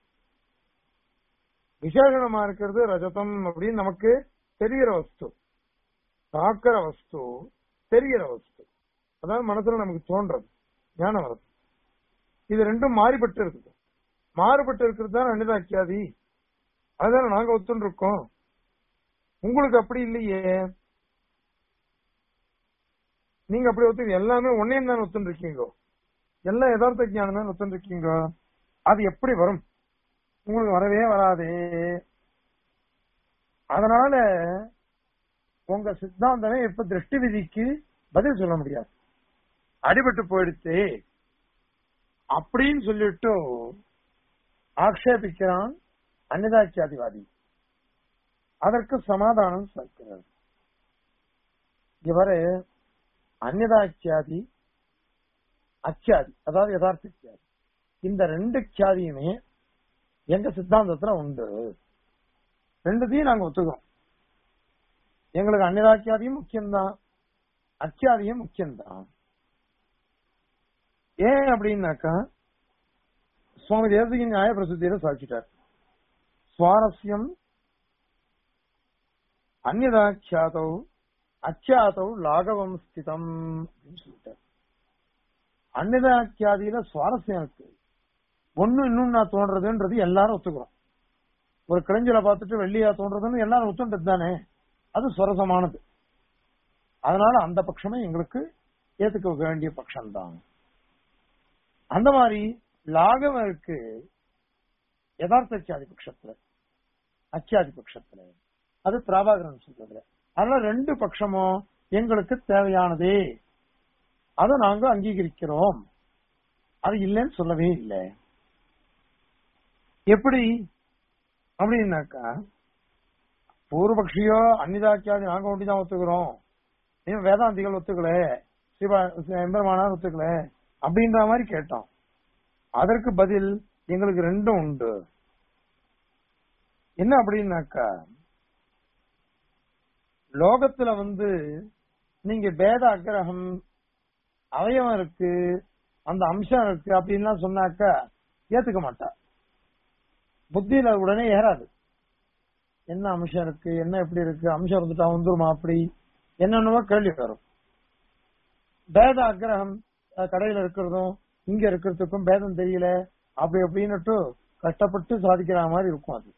S1: விசேஷணமா இருக்கிறது ரஜதம் அப்படின்னு நமக்கு தெரிகிற வஸ்து பார்க்கிற வஸ்து தெரிகிற வஸ்து அதாவது மனசுல நமக்கு தோன்றது ஞானம் வருது இது ரெண்டும் மாறிப்பட்டு இருக்குது மாறுபட்டு இருக்கிறது தான் அனிதாக்கியாதி அதுதானே நாங்க ஒத்துன்னு இருக்கோம் உங்களுக்கு அப்படி இல்லையே நீங்க அப்படி ஒத்து எல்லாமே ஒன்னே தான் ஒத்துன்னு இருக்கீங்க எல்லாம் யதார்த்த ஞானம் தான் ஒத்துன்னு இருக்கீங்க அது எப்படி வரும் உங்களுக்கு வரவே வராதே அதனால உங்க சித்தாந்தமே இப்ப திருஷ்டி விதிக்கு பதில் சொல்ல முடியாது அடிபட்டு போயிடுச்சு அப்படின்னு சொல்லிட்டு ஆக்ஷேபிக்கிறான் அன்னதாச்சியாதிவாதி அதற்கு சமாதானம் சொல்கிறார் இவரு அந்நதாச்சியாதி அச்சாதி அதாவது யதார்த்த கியாதி இந்த ரெண்டு கியாதியுமே எங்க சித்தாந்தத்துல உண்டு ரெண்டுத்தையும் நாங்க ஒத்துக்கிறோம் எங்களுக்கு அந்நிதாக்கியாதியும் முக்கியம்தான் அச்சாதியும் முக்கியம்தான் ஏன் அப்படின்னாக்கா சுவாமி தேவதிக்கு நியாய பிரசித்தியில சாட்சிட்டார் சுவாரஸ்யம் அந்நதாக்கியாதோ அச்சாதவ் லாகவம் ஸ்திதம் அப்படின்னு சொல்லிட்டார் அன்னதாக்கியாதியில சுவாரஸ்யம் இருக்கு ஒண்ணு இன்னும் நான் தோன்றதுன்றது எல்லாரும் ஒத்துக்கிறோம் ஒரு கிளைஞ்சல பார்த்துட்டு வெள்ளியா தோன்றதுன்னு எல்லாரும் ஒத்துண்டது தானே அது சுரசமானது அதனால அந்த பட்சமே எங்களுக்கு ஏத்துக்க வேண்டிய பட்சம்தான் அந்த மாதிரி லாகவம் இருக்கு யதார்த்த அச்சாதி பட்சத்துல அச்சாதி பட்சத்துல அது திராபாகரன் சொல்றதுல அதனால ரெண்டு பட்சமும் எங்களுக்கு தேவையானதே அதை நாங்க அங்கீகரிக்கிறோம் அது இல்லைன்னு சொல்லவே இல்லை எப்படி அப்படின்னாக்கா பூர்வபக்ஷியோ அன்னிதாக்கியாதி நாங்க ஒண்டிதான் ஒத்துக்கிறோம் ஏன் வேதாந்திகள் ஒத்துக்கல சிவா எம்பெருமானார் ஒத்துக்கல அப்படின்ற மாதிரி கேட்டோம் அதற்கு பதில் எங்களுக்கு ரெண்டும் உண்டு என்ன அப்படின்னாக்கா லோகத்துல வந்து நீங்க பேத அக்கிரகம் அவயவம் இருக்கு அந்த அம்சம் இருக்கு அப்படின்லாம் சொன்னாக்கா ஏத்துக்க மாட்டா புத்தியில உடனே ஏறாது என்ன அம்சம் இருக்கு என்ன எப்படி இருக்கு அம்சம் இருந்துட்டா வந்துருமா அப்படி என்னென்னமோ கேள்வி வரும் பேத அக்கிரகம் அஹ், கடையில இருக்கிறதும் இங்க இருக்கிறதுக்கும் பேதம் தெரியல அப்படி அப்படின்னுட்டு கஷ்டப்பட்டு சாதிக்கிற மாதிரி இருக்கும் அது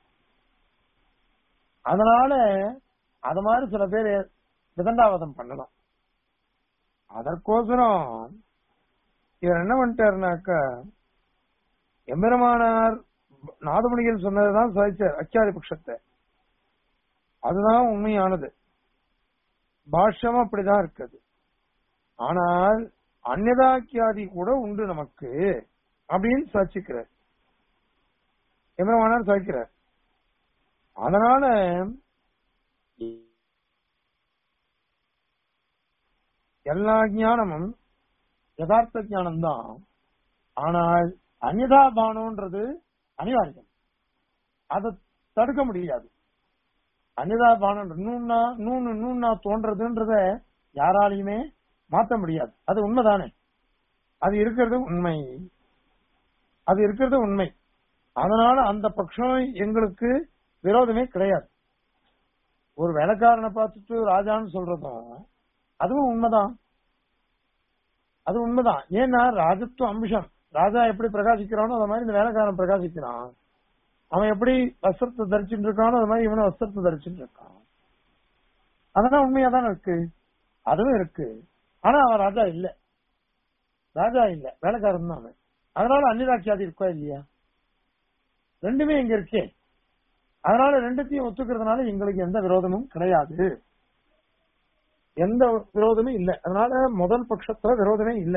S1: அதனால அது மாதிரி சில பேர் விதண்டாவாதம் பண்ணலாம் அதற்கோசரம் இவர் என்ன பண்ணிட்டாருனாக்கா எம்பெருமானார் நாதமணிகள் சொன்னதுதான் சாதிச்சார் அச்சாரி பட்சத்தை அதுதான் உண்மையானது பாஷ்யம் அப்படிதான் இருக்குது ஆனால் அந்நதாக்கியாதி கூட உண்டு நமக்கு அப்படின்னு சாட்சிக்கிறார் எம்பெருமானார் சாய்க்கிறார் அதனால எல்லா ஞானமும் யதார்த்த ஞானம் தான் ஆனால் அந்நிதா பானம்ன்றது அனிவாரியம் அதை தடுக்க முடியாது அந்நிதா பானம் நூன்னா நூன்னு நூன்னா தோன்றதுன்றத யாராலையுமே மாத்த முடியாது அது உண்மைதானே அது இருக்கிறது உண்மை அது இருக்கிறது உண்மை அதனால அந்த பட்சம் எங்களுக்கு விரோதமே கிடையாது ஒரு வேலைக்காரனை பார்த்துட்டு ராஜான்னு சொல்றதும் அதுவும் உண்மைதான் அது உண்மைதான் ஏன்னா ராஜத்துவ அம்சம் ராஜா எப்படி பிரகாசிக்கிறானோ அது மாதிரி இந்த வேலைக்காரன் பிரகாசிக்கிறான் அவன் எப்படி வஸ்திரத்தை தரிச்சுட்டு இருக்கானோ அது மாதிரி இவனும் வஸ்திரத்தை தரிச்சுட்டு இருக்கான் அதெல்லாம் உண்மையா தானே இருக்கு அதுவும் இருக்கு ஆனா அவன் ராஜா இல்ல ராஜா இல்ல வேலைக்காரன் தான் அவன் அதனால அந்நிதாட்சியாதி இருக்கா இல்லையா ரெண்டுமே இங்க இருக்கே அதனால ரெண்டுத்தையும் ஒத்துக்கிறதுனால எங்களுக்கு எந்த விரோதமும் கிடையாது எந்த விரோதமும் இல்ல அதனால முதல் பட்சத்துல விரோதமே இல்ல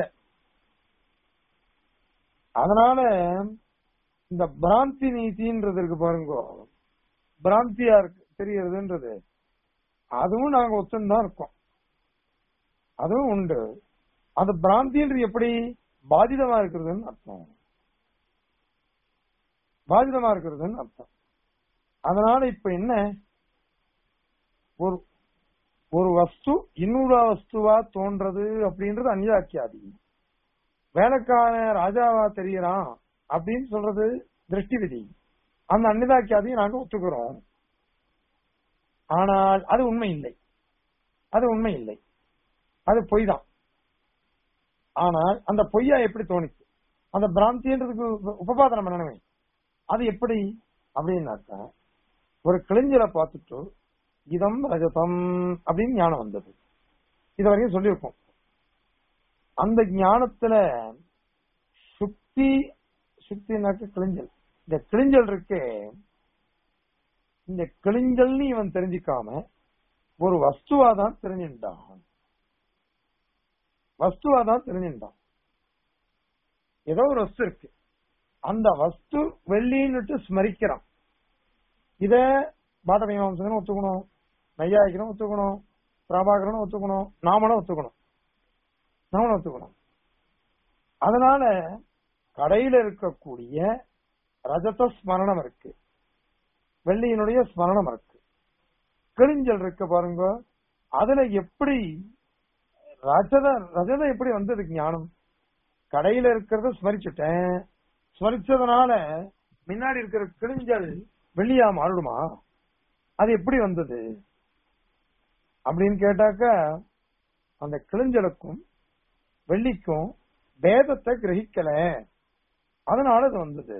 S1: அதனால இந்த பிராந்தி நீதின்றது இருக்கு பாருங்க பிராந்தியா இருக்கு தெரியறதுன்றது அதுவும் நாங்க ஒத்துந்தான் இருக்கோம் அதுவும் உண்டு அந்த பிராந்தின்றது எப்படி பாதிதமா இருக்கிறதுன்னு அர்த்தம் பாதிதமா இருக்கிறதுன்னு அர்த்தம் அதனால இப்ப என்ன ஒரு ஒரு வஸ்து இன்னொரு வஸ்துவா தோன்றது அப்படின்றது அந்நியாக்கியாதி வேலைக்கான ராஜாவா தெரியறான் அப்படின்னு சொல்றது திருஷ்டி விதி அந்த அந்நிதாக்கியாதியை நாங்க ஒத்துக்கிறோம் ஆனால் அது உண்மை இல்லை அது உண்மை இல்லை அது பொய் தான் ஆனால் அந்த பொய்யா எப்படி தோணுச்சு அந்த பிராந்தின்றதுக்கு உப- உபபாதனம் பண்ணணுமே அது எப்படி அப்படின்னாக்கா ஒரு கிளிஞ்சலை பார்த்துட்டு இதம் ரஜதம் அப்படின்னு ஞானம் வந்தது இது வரைக்கும் சொல்லியிருக்கோம் அந்த ஞானத்துல சுத்தி சுத்தினாக்க கிளிஞ்சல் இந்த கிளிஞ்சல் இருக்கே இந்த கிளிஞ்சல்னு இவன் தெரிஞ்சுக்காம ஒரு வஸ்துவா தான் தெரிஞ்சுட்டான் வஸ்துவா தான் தெரிஞ்சுட்டான் ஏதோ ஒரு வஸ்து இருக்கு அந்த வஸ்து வெள்ளின்னுட்டு ஸ்மரிக்கிறான் இத பாதமீமாசகனும் ஒத்துக்கணும் நையாயிக்கணும் ஒத்துக்கணும் பிரபாகரனும் ஒத்துக்கணும் நாமளும் ஒத்துக்கணும் நாமளும் ஒத்துக்கணும் அதனால கடையில இருக்கக்கூடிய ரஜத ஸ்மரணம் இருக்கு வெள்ளியினுடைய ஸ்மரணம் இருக்கு கிழிஞ்சல் இருக்கு பாருங்க அதுல எப்படி ரஜத ரஜத எப்படி வந்தது ஞானம் கடையில இருக்கிறத ஸ்மரிச்சுட்டேன் ஸ்மரிச்சதுனால முன்னாடி இருக்கிற கிழிஞ்சல் வெள்ளியா மாறுமா அது எப்படி வந்தது அப்படின்னு கேட்டாக்க அந்த கிழிஞ்சலுக்கும் வெள்ளிக்கும் வேதத்தை கிரகிக்கல அதனால இது வந்தது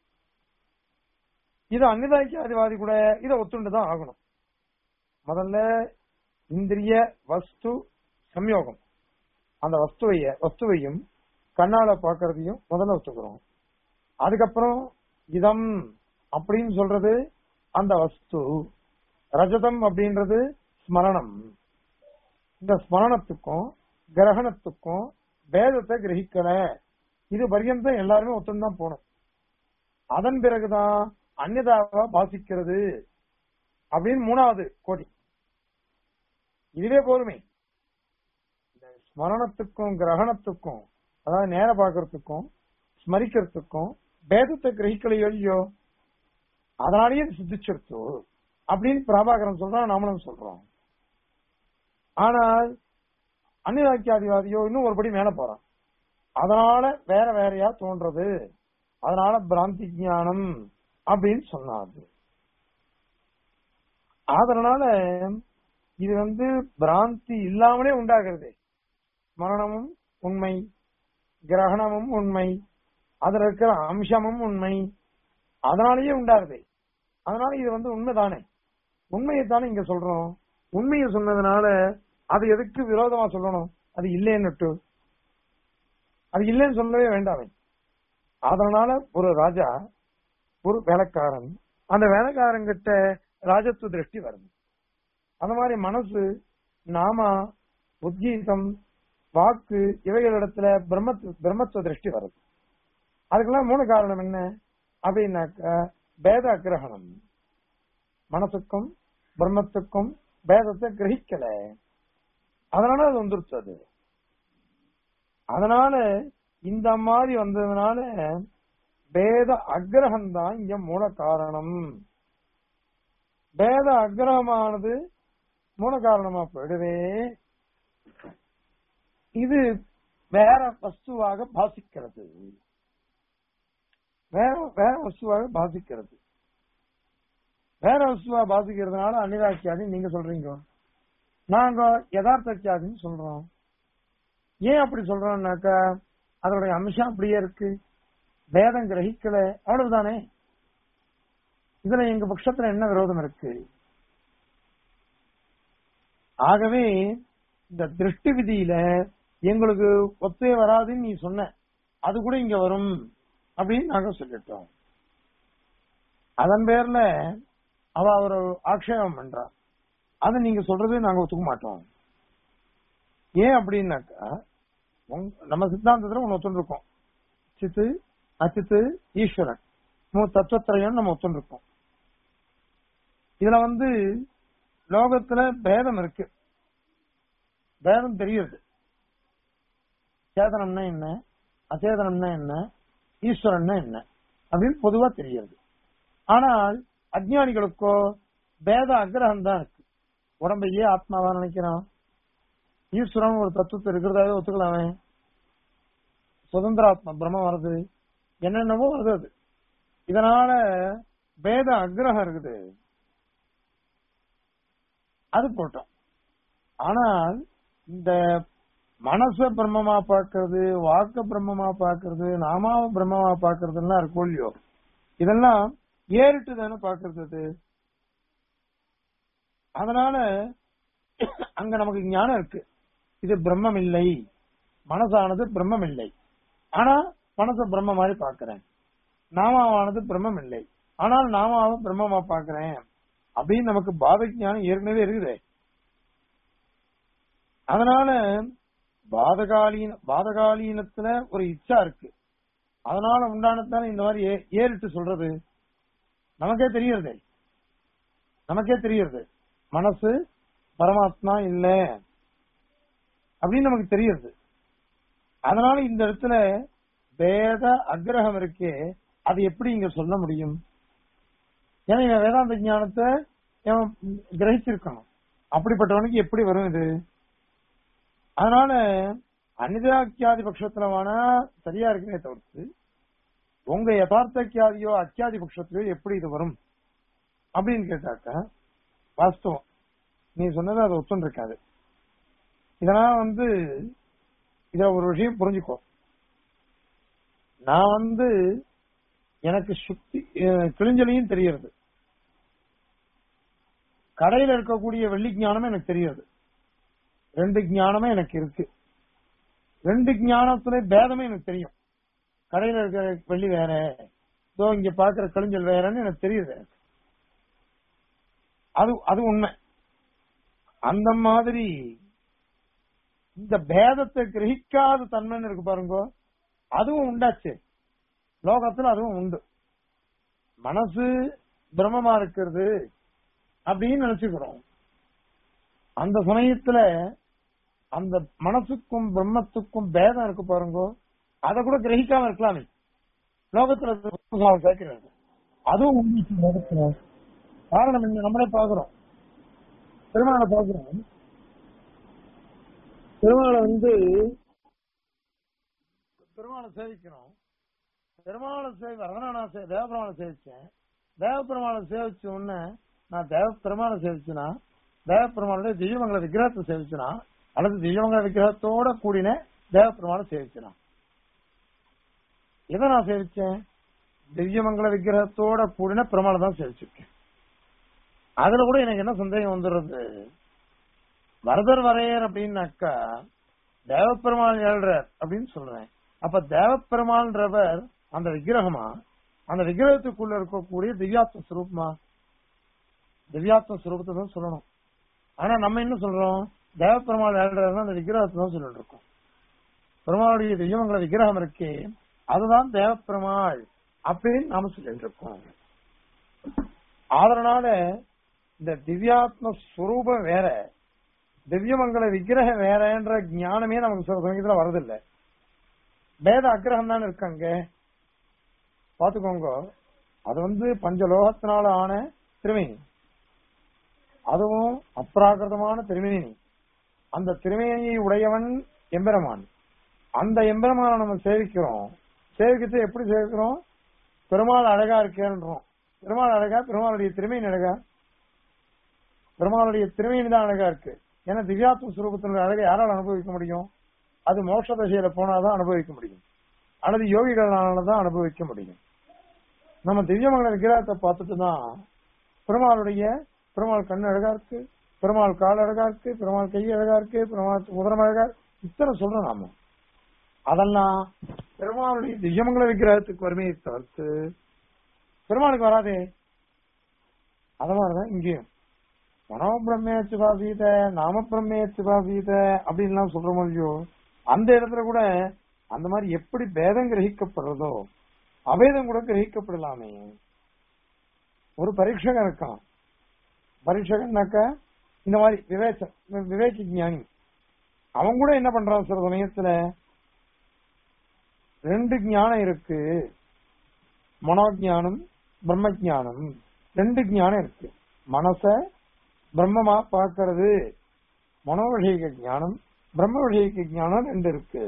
S1: இது அன்னிதாக்கியாதிவாதி கூட இதை ஒத்துண்டுதான் ஆகணும் முதல்ல இந்திரிய வஸ்து சம்யோகம் அந்த வஸ்துவைய வஸ்துவையும் கண்ணால பாக்குறதையும் முதல்ல ஒத்துக்கிறோம் அதுக்கப்புறம் இதம் அப்படின்னு சொல்றது அந்த வஸ்து ரஜதம் அப்படின்றது ஸ்மரணம் இந்த ஸ்மரணத்துக்கும் கிரகணத்துக்கும் வேதத்தை கிரகிக்கல இது பரியந்தம் எல்லாருமே ஒத்துன்னு தான் போகணும் அதன் பிறகுதான் அந்நிதாவா பாசிக்கிறது அப்படின்னு மூணாவது கோடி இதுவே போதுமே இந்த ஸ்மரணத்துக்கும் கிரகணத்துக்கும் அதாவது நேர பாக்குறதுக்கும் ஸ்மரிக்கிறதுக்கும் வேதத்தை கிரகிக்கலையோ இல்லையோ அதனாலேயே இது சித்திச்சிருத்து அப்படின்னு பிரபாகரன் சொல்றான் நாமளும் சொல்றோம் ஆனால் அந்நிதாக்கியாதிவாதியோ இன்னும் ஒருபடி மேல போறான் அதனால வேற வேறையா தோன்றது அதனால பிராந்தி ஞானம் அப்படின்னு சொன்னாரு அதனால இது வந்து பிராந்தி இல்லாமலே உண்டாகிறது மரணமும் உண்மை கிரகணமும் உண்மை அதுல இருக்கிற அம்சமும் உண்மை அதனாலேயே உண்டாகுது அதனால இது வந்து உண்மைதானே உண்மையை தானே இங்க சொல்றோம் உண்மையை சொன்னதுனால அது எதுக்கு விரோதமா சொல்லணும் அது இல்லைன்னுட்டு அது இல்லைன்னு சொல்லவே வேண்டாமே அதனால ஒரு ராஜா ஒரு வேலைக்காரன் அந்த வேலைக்காரங்கிட்ட ராஜத்துவ திருஷ்டி வருது அந்த மாதிரி மனசு நாம உத்கீதம் வாக்கு இவைகளிடத்துல பிரம்மத்து பிரம்மத்துவ திருஷ்டி வருது அதுக்கெல்லாம் மூணு காரணம் என்ன அப்படின்னாக்க பேத அக்கிரகணம் மனசுக்கும் பிரம்மத்துக்கும் பேதத்தை கிரகிக்கல அதனால அது வந்துருச்சு அது அதனால இந்த மாதிரி வந்ததுனால பேத அக்கிரகம் தான் இங்க மூல காரணம் பேத அக்கிரகமானது மூல காரணமா போயிடுவே இது வேற வஸ்துவாக பாசிக்கிறது வேற வேற வஸ்துவாக பாசிக்கிறது வேற வஸ்துவா பாசிக்கிறதுனால அன்னிராக்கியாதி நீங்க சொல்றீங்க நாங்க யதார்த்தக்கியாதின்னு சொல்றோம் ஏன் அப்படி சொல்றோம்னாக்கா அதோடைய அம்சம் அப்படியே இருக்கு வேதம் கிரகிக்கல அவ்வளவுதானே இதுல எங்க பட்சத்துல என்ன விரோதம் இருக்கு ஆகவே இந்த திருஷ்டி விதியில எங்களுக்கு ஒத்தே வராதுன்னு நீ சொன்ன அது கூட இங்க வரும் அப்படின்னு நாங்க சொல்லிட்டோம் அதன் பேர்ல அவ ஒரு ஆக்ஷேபம் பண்றா அதை நீங்க சொல்றது நாங்க ஒத்துக்க மாட்டோம் ஏன் அப்படின்னாக்கா உங்க- நம்ம சித்தாந்தத்துல ஒண்ணு ஒத்துருக்கோம் சித்து அச்சித்து ஈஸ்வரன் மூணு தத்துவத்திரையும் நம்ம ஒத்துருக்கோம் இதுல வந்து லோகத்துல பேதம் இருக்கு பேதம் தெரியுது சேதனம்னா என்ன அச்சேதனம்னா என்ன ஈஸ்வரன்னா என்ன அப்படின்னு பொதுவா தெரியுது ஆனால் அஜ்ஞானிகளுக்கோ பேத அக்கிரகம் தான் இருக்கு உடம்பையே ஆத்மாவா நினைக்கிறான் ஈஸ்வரன் ஒரு தத்துவத்தை இருக்கிறதாவே ஒத்துக்கலாமே சுதந்திர ஆத்மா பிரம்மம் வருது என்னென்னவோ வருது அது இதனால பேத அக்கிரகம் இருக்குது அது போட்டோம் ஆனால் இந்த மனச பிரம்மமா பார்க்கிறது வாக்க பிரம்மமா பார்க்கிறது நாமாவ பிரம்மமா பார்க்கறதுலாம் இருக்கும் இல்லையோ இதெல்லாம் ஏறிட்டு தானே பார்க்கறது அது அதனால அங்க நமக்கு ஞானம் இருக்கு இது பிரம்மம் இல்லை மனசானது பிரம்மம் இல்லை ஆனா மனச பிரம்ம மாதிரி பார்க்கிறேன் நாமாவானது பிரம்மம் இல்லை ஆனால் நாமாவை பிரம்மமா பார்க்கிறேன் அப்படின்னு நமக்கு பாத ஞானம் ஏற்கனவே இருக்குது அதனால பாதகாலீன பாதகாலீனத்துல ஒரு இச்சா இருக்கு அதனால உண்டானதானே இந்த மாதிரி ஏ- ஏறிட்டு சொல்றது நமக்கே தெரியறது நமக்கே தெரியறது மனசு பரமாத்மா இல்ல அப்படின்னு நமக்கு தெரியுது அதனால இந்த இடத்துல வேத அக்கிரகம் இருக்கே அது எப்படி இங்க சொல்ல முடியும் ஏன்னா இவன் வேதாந்த ஞானத்தை இவன் கிரகிச்சிருக்கணும் அப்படிப்பட்டவனுக்கு எப்படி வரும் இது அதனால அனிதாக்கியாதி பட்சத்துல வேணா சரியா இருக்குமே தவிர்த்து உங்க யதார்த்தக்கியாதியோ அக்கியாதி பட்சத்திலயோ எப்படி இது வரும் அப்படின்னு கேட்டாக்க வாஸ்தவம் நீ சொன்னது அது ஒத்துன்னு இருக்காது இதெல்லாம் வந்து இத ஒரு விஷயம் புரிஞ்சுக்கோ நான் வந்து எனக்கு சுத்தி அஹ், கிழிஞ்சலையும் தெரியுது கடையில இருக்கக்கூடிய வெள்ளி ஞானமும் எனக்கு தெரியுது ரெண்டு ஞானமே எனக்கு இருக்கு ரெண்டு ஞானத்துல பேதமே எனக்கு தெரியும் கடையில இருக்கிற வெள்ளி வேற இதோ இங்க பாக்குற கழிஞ்சல் வேறன்னு எனக்கு தெரியுது எனக்கு. அது அது உண்மை அந்த மாதிரி இந்த பேதத்தை கிரகிக்காத தன்மைன்னு இருக்கு பாருங்க அதுவும் உண்டாச்சு லோகத்துல அதுவும் உண்டு மனசு பிரம்மமா இருக்கிறது அப்படின்னு நினைச்சுக்கிறோம் அந்த சமயத்துல அந்த மனசுக்கும் பிரம்மத்துக்கும் பேதம் இருக்கு பாருங்க அதை கூட கிரகிக்காம இருக்கலாமே லோகத்துல அது கேட்கிறாங்க அதுவும் உண்மை லோகத்துல காரணம் என்ன நம்மளே பாக்குறோம் பெருமாளை பாக்குறோம் பெருமாளை வந்து பெருமாளை சேவிக்கிறோம் பெருமாளை சேவை வரதனா நான் சே- தேவபெருமாளை சேவிச்சேன் தேவபெருமாளை சேவிச்ச உடனே நான் தேவ பெருமாளை சேவிச்சனா தேவபெருமாளுடைய திவ்யமங்கல விக்கிரகத்தை சேவிச்சனா அல்லது திவ்யமங்கல விக்கிரகத்தோட கூடின தேவபெருமாளை சேவிச்சனா எதை நான் சேவிச்சேன் திவ்யமங்கல விக்கிரகத்தோட கூடின பெருமாளை தான் சேவிச்சிருக்கேன் அதுல கூட எனக்கு என்ன சந்தேகம் வந்துடுறது வரதர் வரையர் அப்படின்னாக்கா தேவப்பெருமாள் ஏழ்றார் அப்படின்னு சொல்றேன் அப்ப தேவப்பெருமாள்ன்றவர் அந்த விக்கிரகமா அந்த விக்கிரகத்துக்குள்ள இருக்கக்கூடிய திவ்யாத்ம சுரூபமா திவ்யாத்ம சுரூபத்தை தான் சொல்லணும் ஆனா நம்ம என்ன சொல்றோம் தேவப்பெருமாள் ஏழ்றாருன்னா அந்த விக்கிரகத்தை தான் சொல்லிட்டு இருக்கோம் பெருமாளுடைய திவ்யமங்கல விக்கிரகம் இருக்கே அதுதான் தேவப்பெருமாள் அப்படின்னு நாம சொல்லிட்டு இருக்கோம் அதனால இந்த திவ்யாத்ம ஸ்வரூபம் வேற திவ்யமங்கல விக்கிரகம் வேறன்ற ஞானமே நமக்கு சில சமயத்துல வரதில்லை வேத அக்கிரகம் தான் இருக்காங்க பாத்துக்கோங்க அது வந்து பஞ்சலோகத்தினால ஆன திருமேனி அதுவும் அப்ராகிருதமான திருமேனி அந்த திருமேனியை உடையவன் எம்பெருமான் அந்த எம்பெருமானை நம்ம சேவிக்கிறோம் சேவிக்கிறது எப்படி சேவிக்கிறோம் பெருமாள் அழகா இருக்கேன்றோம் பெருமாள் அழகா பெருமாளுடைய திருமேனி அழகா பெருமாளுடைய திருமேனி தான் அழகா இருக்கு ஏன்னா திவ்யாத்ம சுரூபத்தினுடைய அழகை யாரால் அனுபவிக்க முடியும் அது மோட்ச தசையில போனாதான் அனுபவிக்க முடியும் அல்லது யோகிகளால தான் அனுபவிக்க முடியும் நம்ம திவ்யமங்கல விக்கிரகத்தை பார்த்துட்டு தான் பெருமாளுடைய பெருமாள் கண் அழகா இருக்கு பெருமாள் கால் அழகா இருக்கு பெருமாள் கை அழகா இருக்கு பெருமாள் உதரம் அழகா இருக்கு இத்தனை சொல்றோம் நாம அதெல்லாம் பெருமாளுடைய திவ்யமங்கல விக்கிரகத்துக்கு வறுமையை தவிர்த்து பெருமாளுக்கு வராதே அத மாதிரிதான் இங்கேயும் மனோ பிரம்மேச்சு பாசீத நாம பிரம்மேச்சு பாசீத அப்படின்லாம் சொல்றோமோ இல்லையோ அந்த இடத்துல கூட அந்த மாதிரி எப்படி பேதம் கிரகிக்கப்படுறதோ அபேதம் கூட கிரகிக்கப்படலாமே ஒரு பரீட்சகன் இருக்கான் பரீட்சகன்னாக்க இந்த மாதிரி விவேச்ச விவேகி ஞானி அவன் கூட என்ன பண்றான் சில சமயத்துல ரெண்டு ஞானம் இருக்கு மனோஜானம் பிரம்ம ஞானம் ரெண்டு ஞானம் இருக்கு மனச பிரம்மமா பார்க்கறது மனோவிஷயிக ஞானம் பிரம்ம விஷயிக ஞானம் ரெண்டு இருக்கு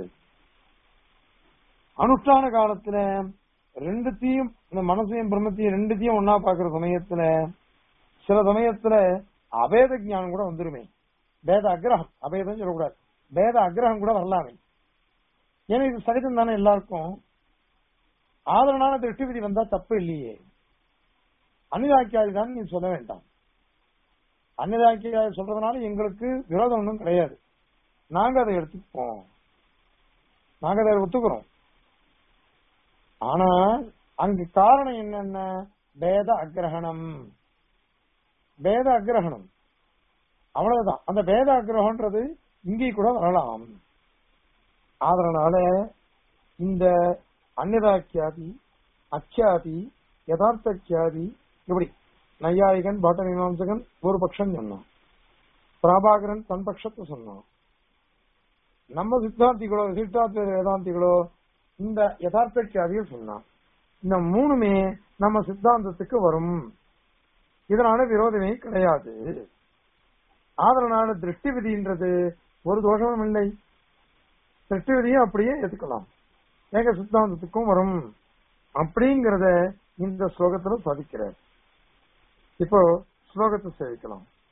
S1: அனுஷ்டான காலத்துல ரெண்டுத்தையும் இந்த மனசையும் பிரம்மத்தையும் ரெண்டுத்தையும் ஒன்னா பாக்குற சமயத்துல சில சமயத்துல அபேத ஞானம் கூட வந்துருமே பேத அக்ரஹம் அபேதம் சொல்லக்கூடாது பேத அக்ரஹம் கூட வரலாமே ஏன்னா இது சகிதம் தானே எல்லாருக்கும் ஆதரனான திருஷ்டி விதி வந்தா தப்பு இல்லையே அனிதாக்கியாதி தான் நீ சொல்ல வேண்டாம் அன்னதாக்கியாதி சொல்றதுனால எங்களுக்கு விரோதம் ஒன்றும் கிடையாது நாங்க அதை எடுத்துப்போம் நாங்க அதை ஒத்துக்கிறோம் ஆனா அங்கு காரணம் என்னென்ன பேத அக்கிரகணம் பேத அக்கிரகணம் அவ்வளவுதான் அந்த பேத அக்கிரகம்ன்றது இங்கே கூட வரலாம் அதனால இந்த அந்நிதாக்கியாதி அக்கியாதி யதார்த்தக்கியாதி இப்படி நையாயிகன் பாட்ட மீமாம்சகன் ஒரு பட்சம் சொன்னான் பிராபாகரன் தன் பட்சத்தை சொன்னான் நம்ம சித்தாந்திகளோ சித்தாந்த வேதாந்திகளோ இந்த யதார்த்தக்கியாதியை சொன்னான் இந்த மூணுமே நம்ம சித்தாந்தத்துக்கு வரும் இதனால விரோதமே கிடையாது அதனால திருஷ்டி விதின்றது ஒரு தோஷமும் இல்லை திருஷ்டி விதியும் அப்படியே எடுத்துக்கலாம் ஏக சித்தாந்தத்துக்கும் வரும் அப்படிங்கறத இந்த ஸ்லோகத்துல சாதிக்கிறார் இப்போ ஸ்லோகத்தை சேவிக்கலாம்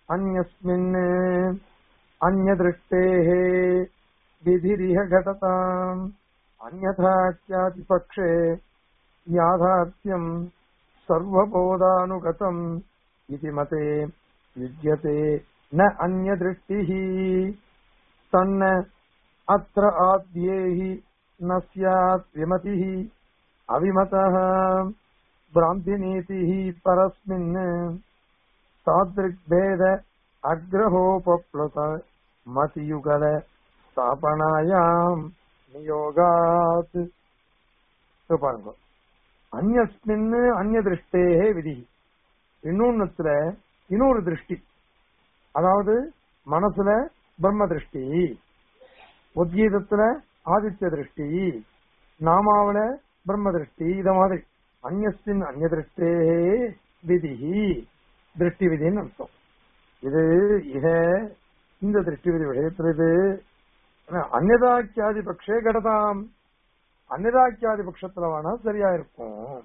S1: अन्यस्मिन् अन्यदृष्टेः विधिरिह घटताम् अन्यथा ख्यातिपक्षे याथार्थ्यम् सर्वबोधानुगतम् इति मते युज्यते न अन्यदृष्टिः तन्न अत्र आद्यैः न स्यात् विमतिः अविमतः भ्रान्तिनीतिः परस्मिन् तादृग्भेद अग्रहोपप्लुत मतियुगल स्थापनायाम् நியோகாத் இப்ப பாருங்க அந்நியஸ்மின் அந்நிய திருஷ்டேகே விதி இன்னொன்னுத்துல இன்னொரு திருஷ்டி அதாவது மனசுல பிரம்ம திருஷ்டி உத்கீதத்துல ஆதித்ய திருஷ்டி நாமாவில பிரம்ம திருஷ்டி இத மாதிரி அந்நியஸ்மின் அந்நிய திருஷ்டே விதி திருஷ்டி விதின்னு அர்த்தம் இது இத இந்த திருஷ்டி விதி விஷயத்துல இது அந்நதாக்கியாதி பக்ஷே கடதாம் அந்நதாக்கியாதி பட்சத்துல வேணா சரியா இருக்கும்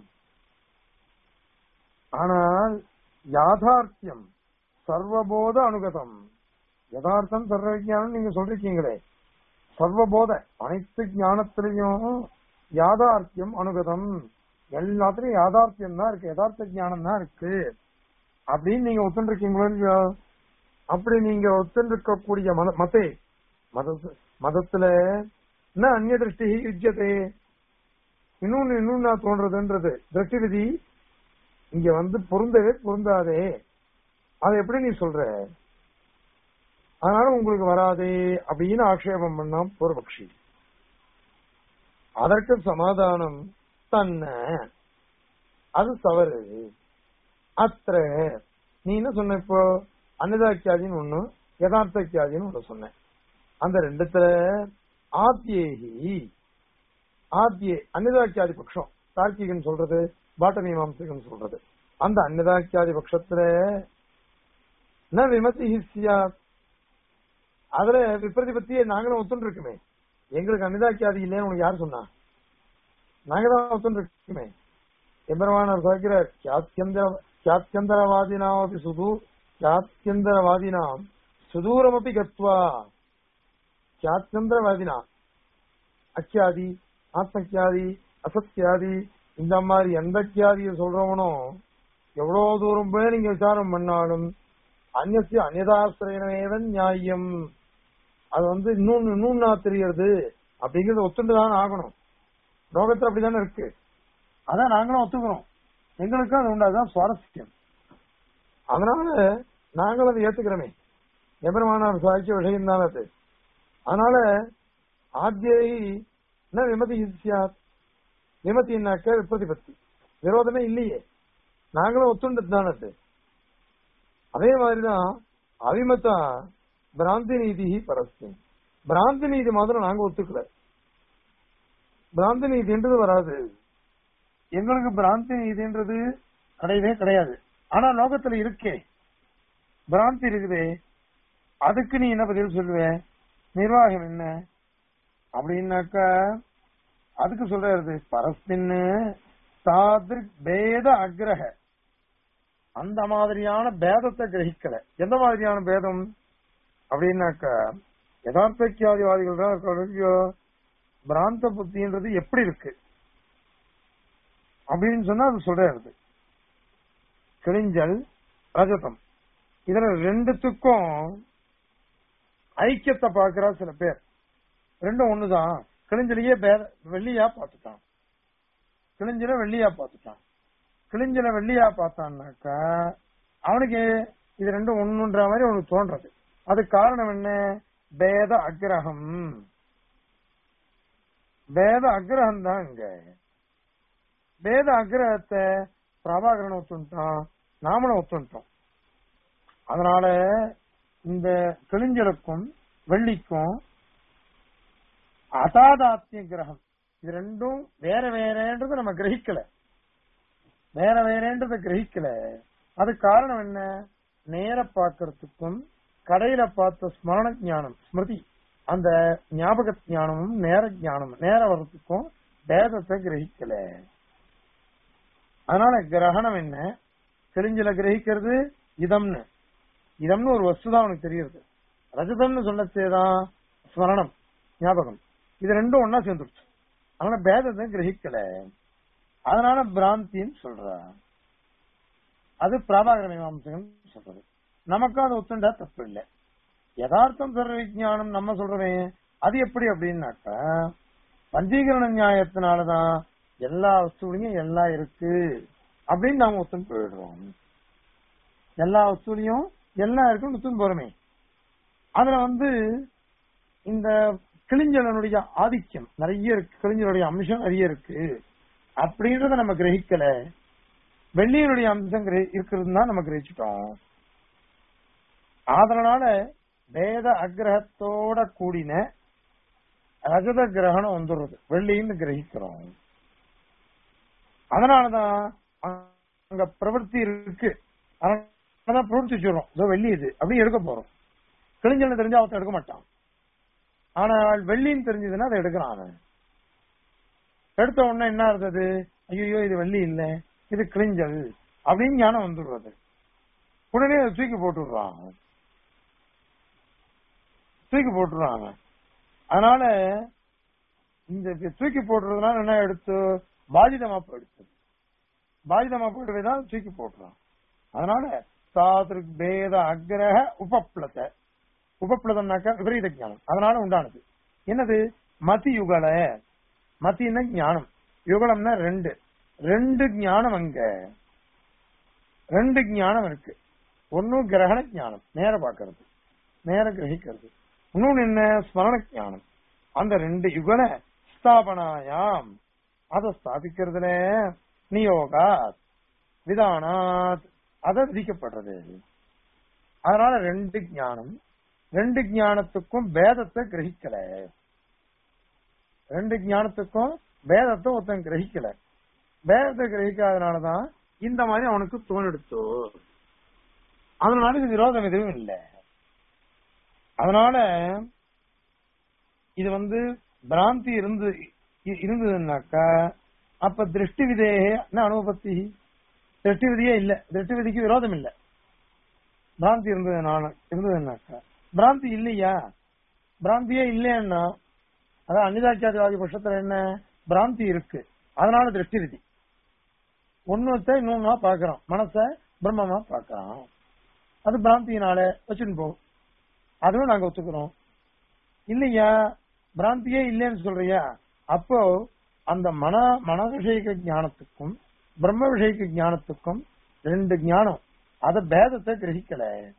S1: ஆனால் யாதார்த்தியம் சர்வபோத அனுகதம் யதார்த்தம் சர்வ விஞ்ஞானம் நீங்க சொல்றீங்களே சர்வபோத அனைத்து ஞானத்திலையும் யாதார்த்தியம் அனுகதம் எல்லாத்துலயும் யாதார்த்தியம் தான் இருக்கு யதார்த்த ஞானம் தான் இருக்கு அப்படின்னு நீங்க ஒத்துருக்கீங்களோ இல்லையோ அப்படி நீங்க ஒத்துருக்கக்கூடிய மத மதே மத மதத்துல என்ன அந்நிய திருஷ்டி யுஜ்யதே இன்னொன்னு இன்னொன்னு தோன்றதுன்றது திருஷ்டி விதி இங்க வந்து பொருந்தவே பொருந்தாதே அதை எப்படி நீ சொல்ற அதனால உங்களுக்கு வராதே அப்படின்னு ஆக்ஷேபம் பண்ணாம் பூர்வபக்ஷி அதற்கு சமாதானம் தன்ன அது தவறு அத்த நீ என்ன சொன்ன இப்போ அன்னதாக்கியாதின்னு ஒண்ணு யதார்த்தக்கியாதின்னு ஒண்ணு சொன்னேன் அந்த ரெண்டுத்துல ஆத்தியேகி ஆத்தியே அன்னதாக்கியாதி பட்சம் தார்க்கிகன் சொல்றது பாட்ட மீமாம்சகன் சொல்றது அந்த அன்னதாக்கியாதி பட்சத்துல ந விமதி ஹிஸ்யா அதுல விப்ரதிபத்தியை நாங்களும் ஒத்துன்னு இருக்குமே எங்களுக்கு அன்னதாக்கியாதி இல்லைன்னு உனக்கு யார் சொன்னா நாங்க தான் ஒத்துன்னு இருக்குமே எம்பெருமானார் சொல்கிறார் கியாத்தியந்தர கியாத்தியந்தரவாதினாமப்பி சுது கியாத்தியந்தரவாதினாம் சுதூரமப்பி கத்வா கியாத்தியந்தரவாதினா அக்கியாதி ஆத்மக்கியாதி அசத்தியாதி இந்த மாதிரி எந்த கியாதியை சொல்றவனோ எவ்வளவு தூரம் போய் நீங்க விசாரம் பண்ணாலும் அந்நிய அந்நதாசிரியனேவன் நியாயம் அது வந்து இன்னொன்னு இன்னொன்னா தெரியறது அப்படிங்கறது ஒத்துண்டுதான் ஆகணும் லோகத்துல அப்படிதானே இருக்கு அதான் நாங்களும் ஒத்துக்கிறோம் எங்களுக்கும் அது உண்டு அதுதான் சுவாரஸ்யம் அதனால நாங்களும் அதை ஏத்துக்கிறோமே எபெருமானார் சாய்ச்சிய விஷயம் தான் அது அதனால ஆத்தியை என்ன விமதி சியாத் விமதினாக்க விப்ரதிபத்தி விரோதமே இல்லையே நாங்களும் ஒத்துண்டது தான் அது அதே மாதிரிதான் அவிமத்தா பிராந்தி நீதி பரஸ்யம் பிராந்தி நீதி மாத்திரம் நாங்க ஒத்துக்கல பிராந்தி நீதின்றது வராது எங்களுக்கு பிராந்தி நீதின்றது கிடையவே கிடையாது ஆனா லோகத்துல இருக்கே பிராந்தி இருக்குதே அதுக்கு நீ என்ன பதில் சொல்லுவ நிர்வாகம் என்ன அப்படின்னாக்கா அதுக்கு சொல்றது பரஸ்மின்னு தாதிருக் பேத அக்ரஹ அந்த மாதிரியான பேதத்தை கிரகிக்கல எந்த மாதிரியான பேதம் அப்படின்னாக்கா யதார்த்தக்கியாதிவாதிகள் தான் இருக்காங்க பிராந்த புத்தின்றது எப்படி இருக்கு அப்படின்னு சொன்னா அது சொல்றது கிழிஞ்சல் ரஜதம் இதுல ரெண்டுத்துக்கும் ஐக்கியத்தை பாக்குறா சில பேர் ரெண்டும் ஒண்ணுதான் கிழிஞ்சலையே பேர- வெள்ளியா பார்த்துட்டான் கிழிஞ்சல வெள்ளியா பார்த்துட்டான் கிழிஞ்சல வெள்ளியா பார்த்தான்னாக்கா அவனுக்கு இது ரெண்டும் ஒண்ணுன்ற மாதிரி அவனுக்கு தோன்றது அது காரணம் என்ன பேத அக்கிரகம் பேத அக்கிரகம் தான் இங்க பேத அக்கிரகத்தை பிரபாகரன் ஒத்துட்டான் நாமளும் ஒத்துட்டோம் அதனால இந்த கிழிஞ்சலுக்கும் வெள்ளிக்கும் அதாதாத்திய கிரகம் இது ரெண்டும் வேற வேறன்றதை நம்ம கிரகிக்கல வேற வேறன்றதை கிரகிக்கல அது காரணம் என்ன நேர பார்க்கறதுக்கும் கடையில பார்த்த ஸ்மரண ஞானம் ஸ்மிருதி அந்த ஞாபக ஞானமும் நேர ஞானமும் நேர வர்றதுக்கும் பேதத்தை கிரகிக்கல அதனால கிரகணம் என்ன கிழிஞ்சல கிரகிக்கிறது இதம்னு இதம்னு ஒரு வஸ்து தான் அவனுக்கு தெரியுது ரஜதம்னு சொல்லச்சேதான் ஸ்மரணம் ஞாபகம் இது ரெண்டும் ஒன்னா சேர்ந்துருச்சு அதனால பேதத்தை கிரகிக்கல அதனால பிராந்தின்னு சொல்றா அது பிராபாகர மீமாம்சகன் சொல்றது நமக்கும் அது ஒத்துண்டா தப்பு இல்லை யதார்த்தம் சர்வ விஜயானம் நம்ம சொல்றவன் அது எப்படி அப்படின்னாக்கா பஞ்சீகரண நியாயத்தினாலதான் எல்லா வஸ்துலையும் எல்லாம் இருக்கு அப்படின்னு நாம ஒத்துன்னு போயிடுறோம் எல்லா வஸ்துலையும் எல்லாம் இருக்குன்னு ஒத்துன்னு போறோமே அதுல வந்து இந்த கிளிஞ்சலனுடைய ஆதிக்கம் நிறைய இருக்கு கிளிஞ்சலுடைய அம்சம் நிறைய இருக்கு அப்படின்றத நம்ம கிரகிக்கல வெள்ளியனுடைய அம்சம் கிரகி- இருக்கிறது தான் நம்ம கிரகிச்சிட்டோம் அதனால வேத அக்கிரகத்தோட கூடின ரகத கிரகணம் வந்துடுறது வெள்ளின்னு கிரகிக்கிறோம் அதனாலதான் அங்க பிரவൃத்தி இருக்கு அதனாலதான் பிரவர்த்தி சொல்றோம் இதோ வெள்ளி இது அப்படி எடுக்க போறோம் கிழிஞ்சல்னு தெரிஞ்சா அவன் எடுக்க மாட்டான் ஆனால் வெள்ளின்னு தெரிஞ்சதுன்னா அதை எடுக்கிறான் அவன் எடுத்த உடனே என்ன இருந்தது ஐயோ இது வெள்ளி இல்ல இது கிழிஞ்சல் அப்படின்னு ஞானம் வந்துடுறது உடனே அதை தூக்கி போட்டுடுறான் அவன். தூக்கி போட்டுடுறான் அவன். அதனால இந்த தூக்கி போட்டுறதுனால என்ன எடுத்து பாதிதமா போயிடுச்சு பாதிதமா போயிடுவே தான் தூக்கி போட்டுறான் அதனால தாதிருக் பேத அக்ரஹ உபப்ளத உபப்ளதம்னாக்கா விபரீத ஞானம் அதனால உண்டானது என்னது மதி யுகல மத்தின்னா ஞானம் யுகலம்னா ரெண்டு ரெண்டு ஞானம் அங்க ரெண்டு ஞானம் இருக்கு ஒன்னு கிரகண ஞானம் நேர பாக்குறது நேர கிரகிக்கிறது இன்னொன்னு என்ன ஸ்மரண ஞானம் அந்த ரெண்டு யுகல ஸ்தாபனாயாம் அதை ஸ்தாபிக்கிறதுல நியோகா விதானாத் அதை விதிக்கப்படுறது அதனால ரெண்டு ஞானம் ரெண்டு ஞானத்துக்கும் பேதத்தை கிரகிக்கல ரெண்டு ஞானத்துக்கும் பேதத்தை ஒருத்தன் கிரகிக்கல பேதத்தை கிரகிக்காதனாலதான் இந்த மாதிரி அவனுக்கு தோணெடுத்தோ அதனால இது விரோதம் எதுவும் இல்லை அதனால இது வந்து பிராந்தி இருந்து இ- இருந்ததுன்னாக்கா அப்ப திருஷ்டி விதேகே என்ன அனுபத்தி திருஷ்டி விதியே இல்ல திருஷ்டி விதிக்கு விரோதம் இல்ல பிராந்தி இருந்ததுனால இருந்ததுன்னாக்கா பிராந்தி இல்லையா பிராந்தியே இல்லைன்னா அதான் அன்னிதாச்சாதிவாதி பட்சத்துல என்ன பிராந்தி இருக்கு அதனால திருஷ்டி விதி ஒன்னொத்த இன்னொன்னா பாக்குறோம் மனச பிரம்மமா பாக்குறான் அது பிராந்தியினால வச்சுன்னு போ அதுவும் நாங்க ஒத்துக்கிறோம் இல்லையா பிராந்தியே இல்லைன்னு சொல்றியா அப்போ அந்த மன மன விஷயக்க ஞானத்துக்கும் பிரம்ம விஷயக்க ஞானத்துக்கும் ரெண்டு ஞானம் அத பேதத்தை கிரகிக்கல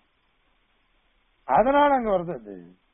S1: அதனால அங்க வருது அது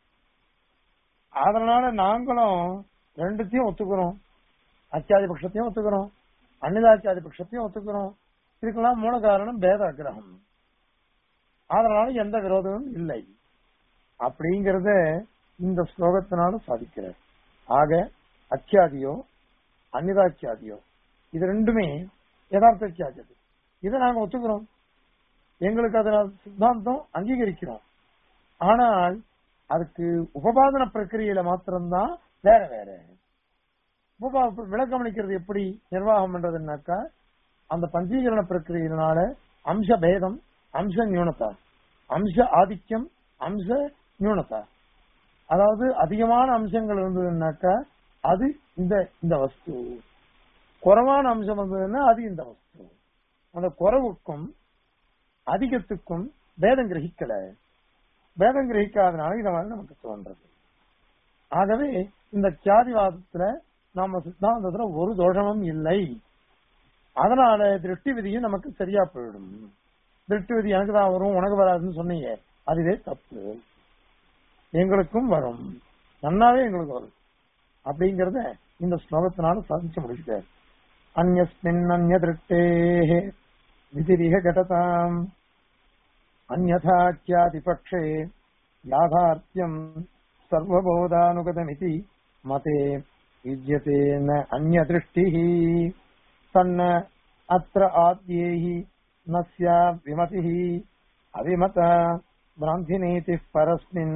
S1: அதனால நாங்களும் ரெண்டுத்தையும் ஒத்துக்கிறோம் அச்சாதி பட்சத்தையும் ஒத்துக்கிறோம் அன்னிதாச்சாதி பட்சத்தையும் ஒத்துக்கிறோம் இதுக்கெல்லாம் மூல காரணம் பேத அக்கிரகம் அதனால எந்த விரோதமும் இல்லை அப்படிங்கறத இந்த ஸ்லோகத்தினால சாதிக்கிறார் ஆக அச்சியாதியோ அன்னிதாச்சியாதியோ இது ரெண்டுமே யதார்த்த அச்சியாதியது இதை நாங்க ஒத்துக்கிறோம் எங்களுக்கு அதனால சித்தாந்தம் அங்கீகரிக்கிறோம் ஆனால் அதுக்கு உபபாதன பிரக்கிரியில மாத்திரம்தான் வேற வேற உபபா விளக்கமளிக்கிறது எப்படி நிர்வாகம் பண்றதுன்னாக்கா அந்த பஞ்சீகரண பிரக்கிரியினால அம்ச பேதம் அம்ச நியூனதா அம்ச ஆதிக்கம் அம்ச நியூனதா அதாவது அதிகமான அம்சங்கள் இருந்ததுன்னாக்கா அது இந்த இந்த வஸ்து குறைவான அம்சம் இருந்ததுன்னா அது இந்த வஸ்து அந்த குறைவுக்கும் அதிகத்துக்கும் பேதம் கிரகிக்கல பேதம் கிரகிக்காதனால இதை மாதிரி நமக்கு தோன்றது ஆகவே இந்த சாதிவாதத்துல நாம சித்தாந்தத்துல ஒரு தோஷமும் இல்லை அதனால திருஷ்டி விதியும் நமக்கு சரியா போயிடும் திருஷ்டி விதி எனக்கு தான் வரும் உனக்கு வராதுன்னு சொன்னீங்க அதுவே தப்பு எங்களுக்கும் வரும் நன்னாவே எங்களுக்கு வரும் அப்படிங்கறத இந்த ஸ்லோகத்தினால சாதிச்சு முடிச்சிட்டார் அந்யஸ்மின் அந்ய திருஷ்டே விதிரிக கடதாம் अन्यथाख्यातिपक्षे याथार्थ्यम् सर्वबोधानुगतमिति मते युज्यते न अन्यदृष्टिः तन्न अत्र आद्यैः न स्यात् विमतिः अविमत भ्रान्तिनीतिः परस्मिन्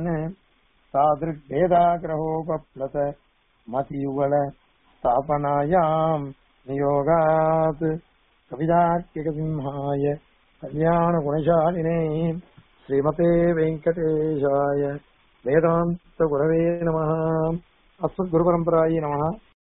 S1: तादृग्भेदाग्रहोपप्लत मतियुगल स्थापनायाम् नियोगात् कविदार्किकसिंहाय कल्याणगुणशालिने ஸ்ரீமதே வெங்கடேஷாய வேதாந்த குரவே நம அஸ்மத் குரு பரம்பராய நம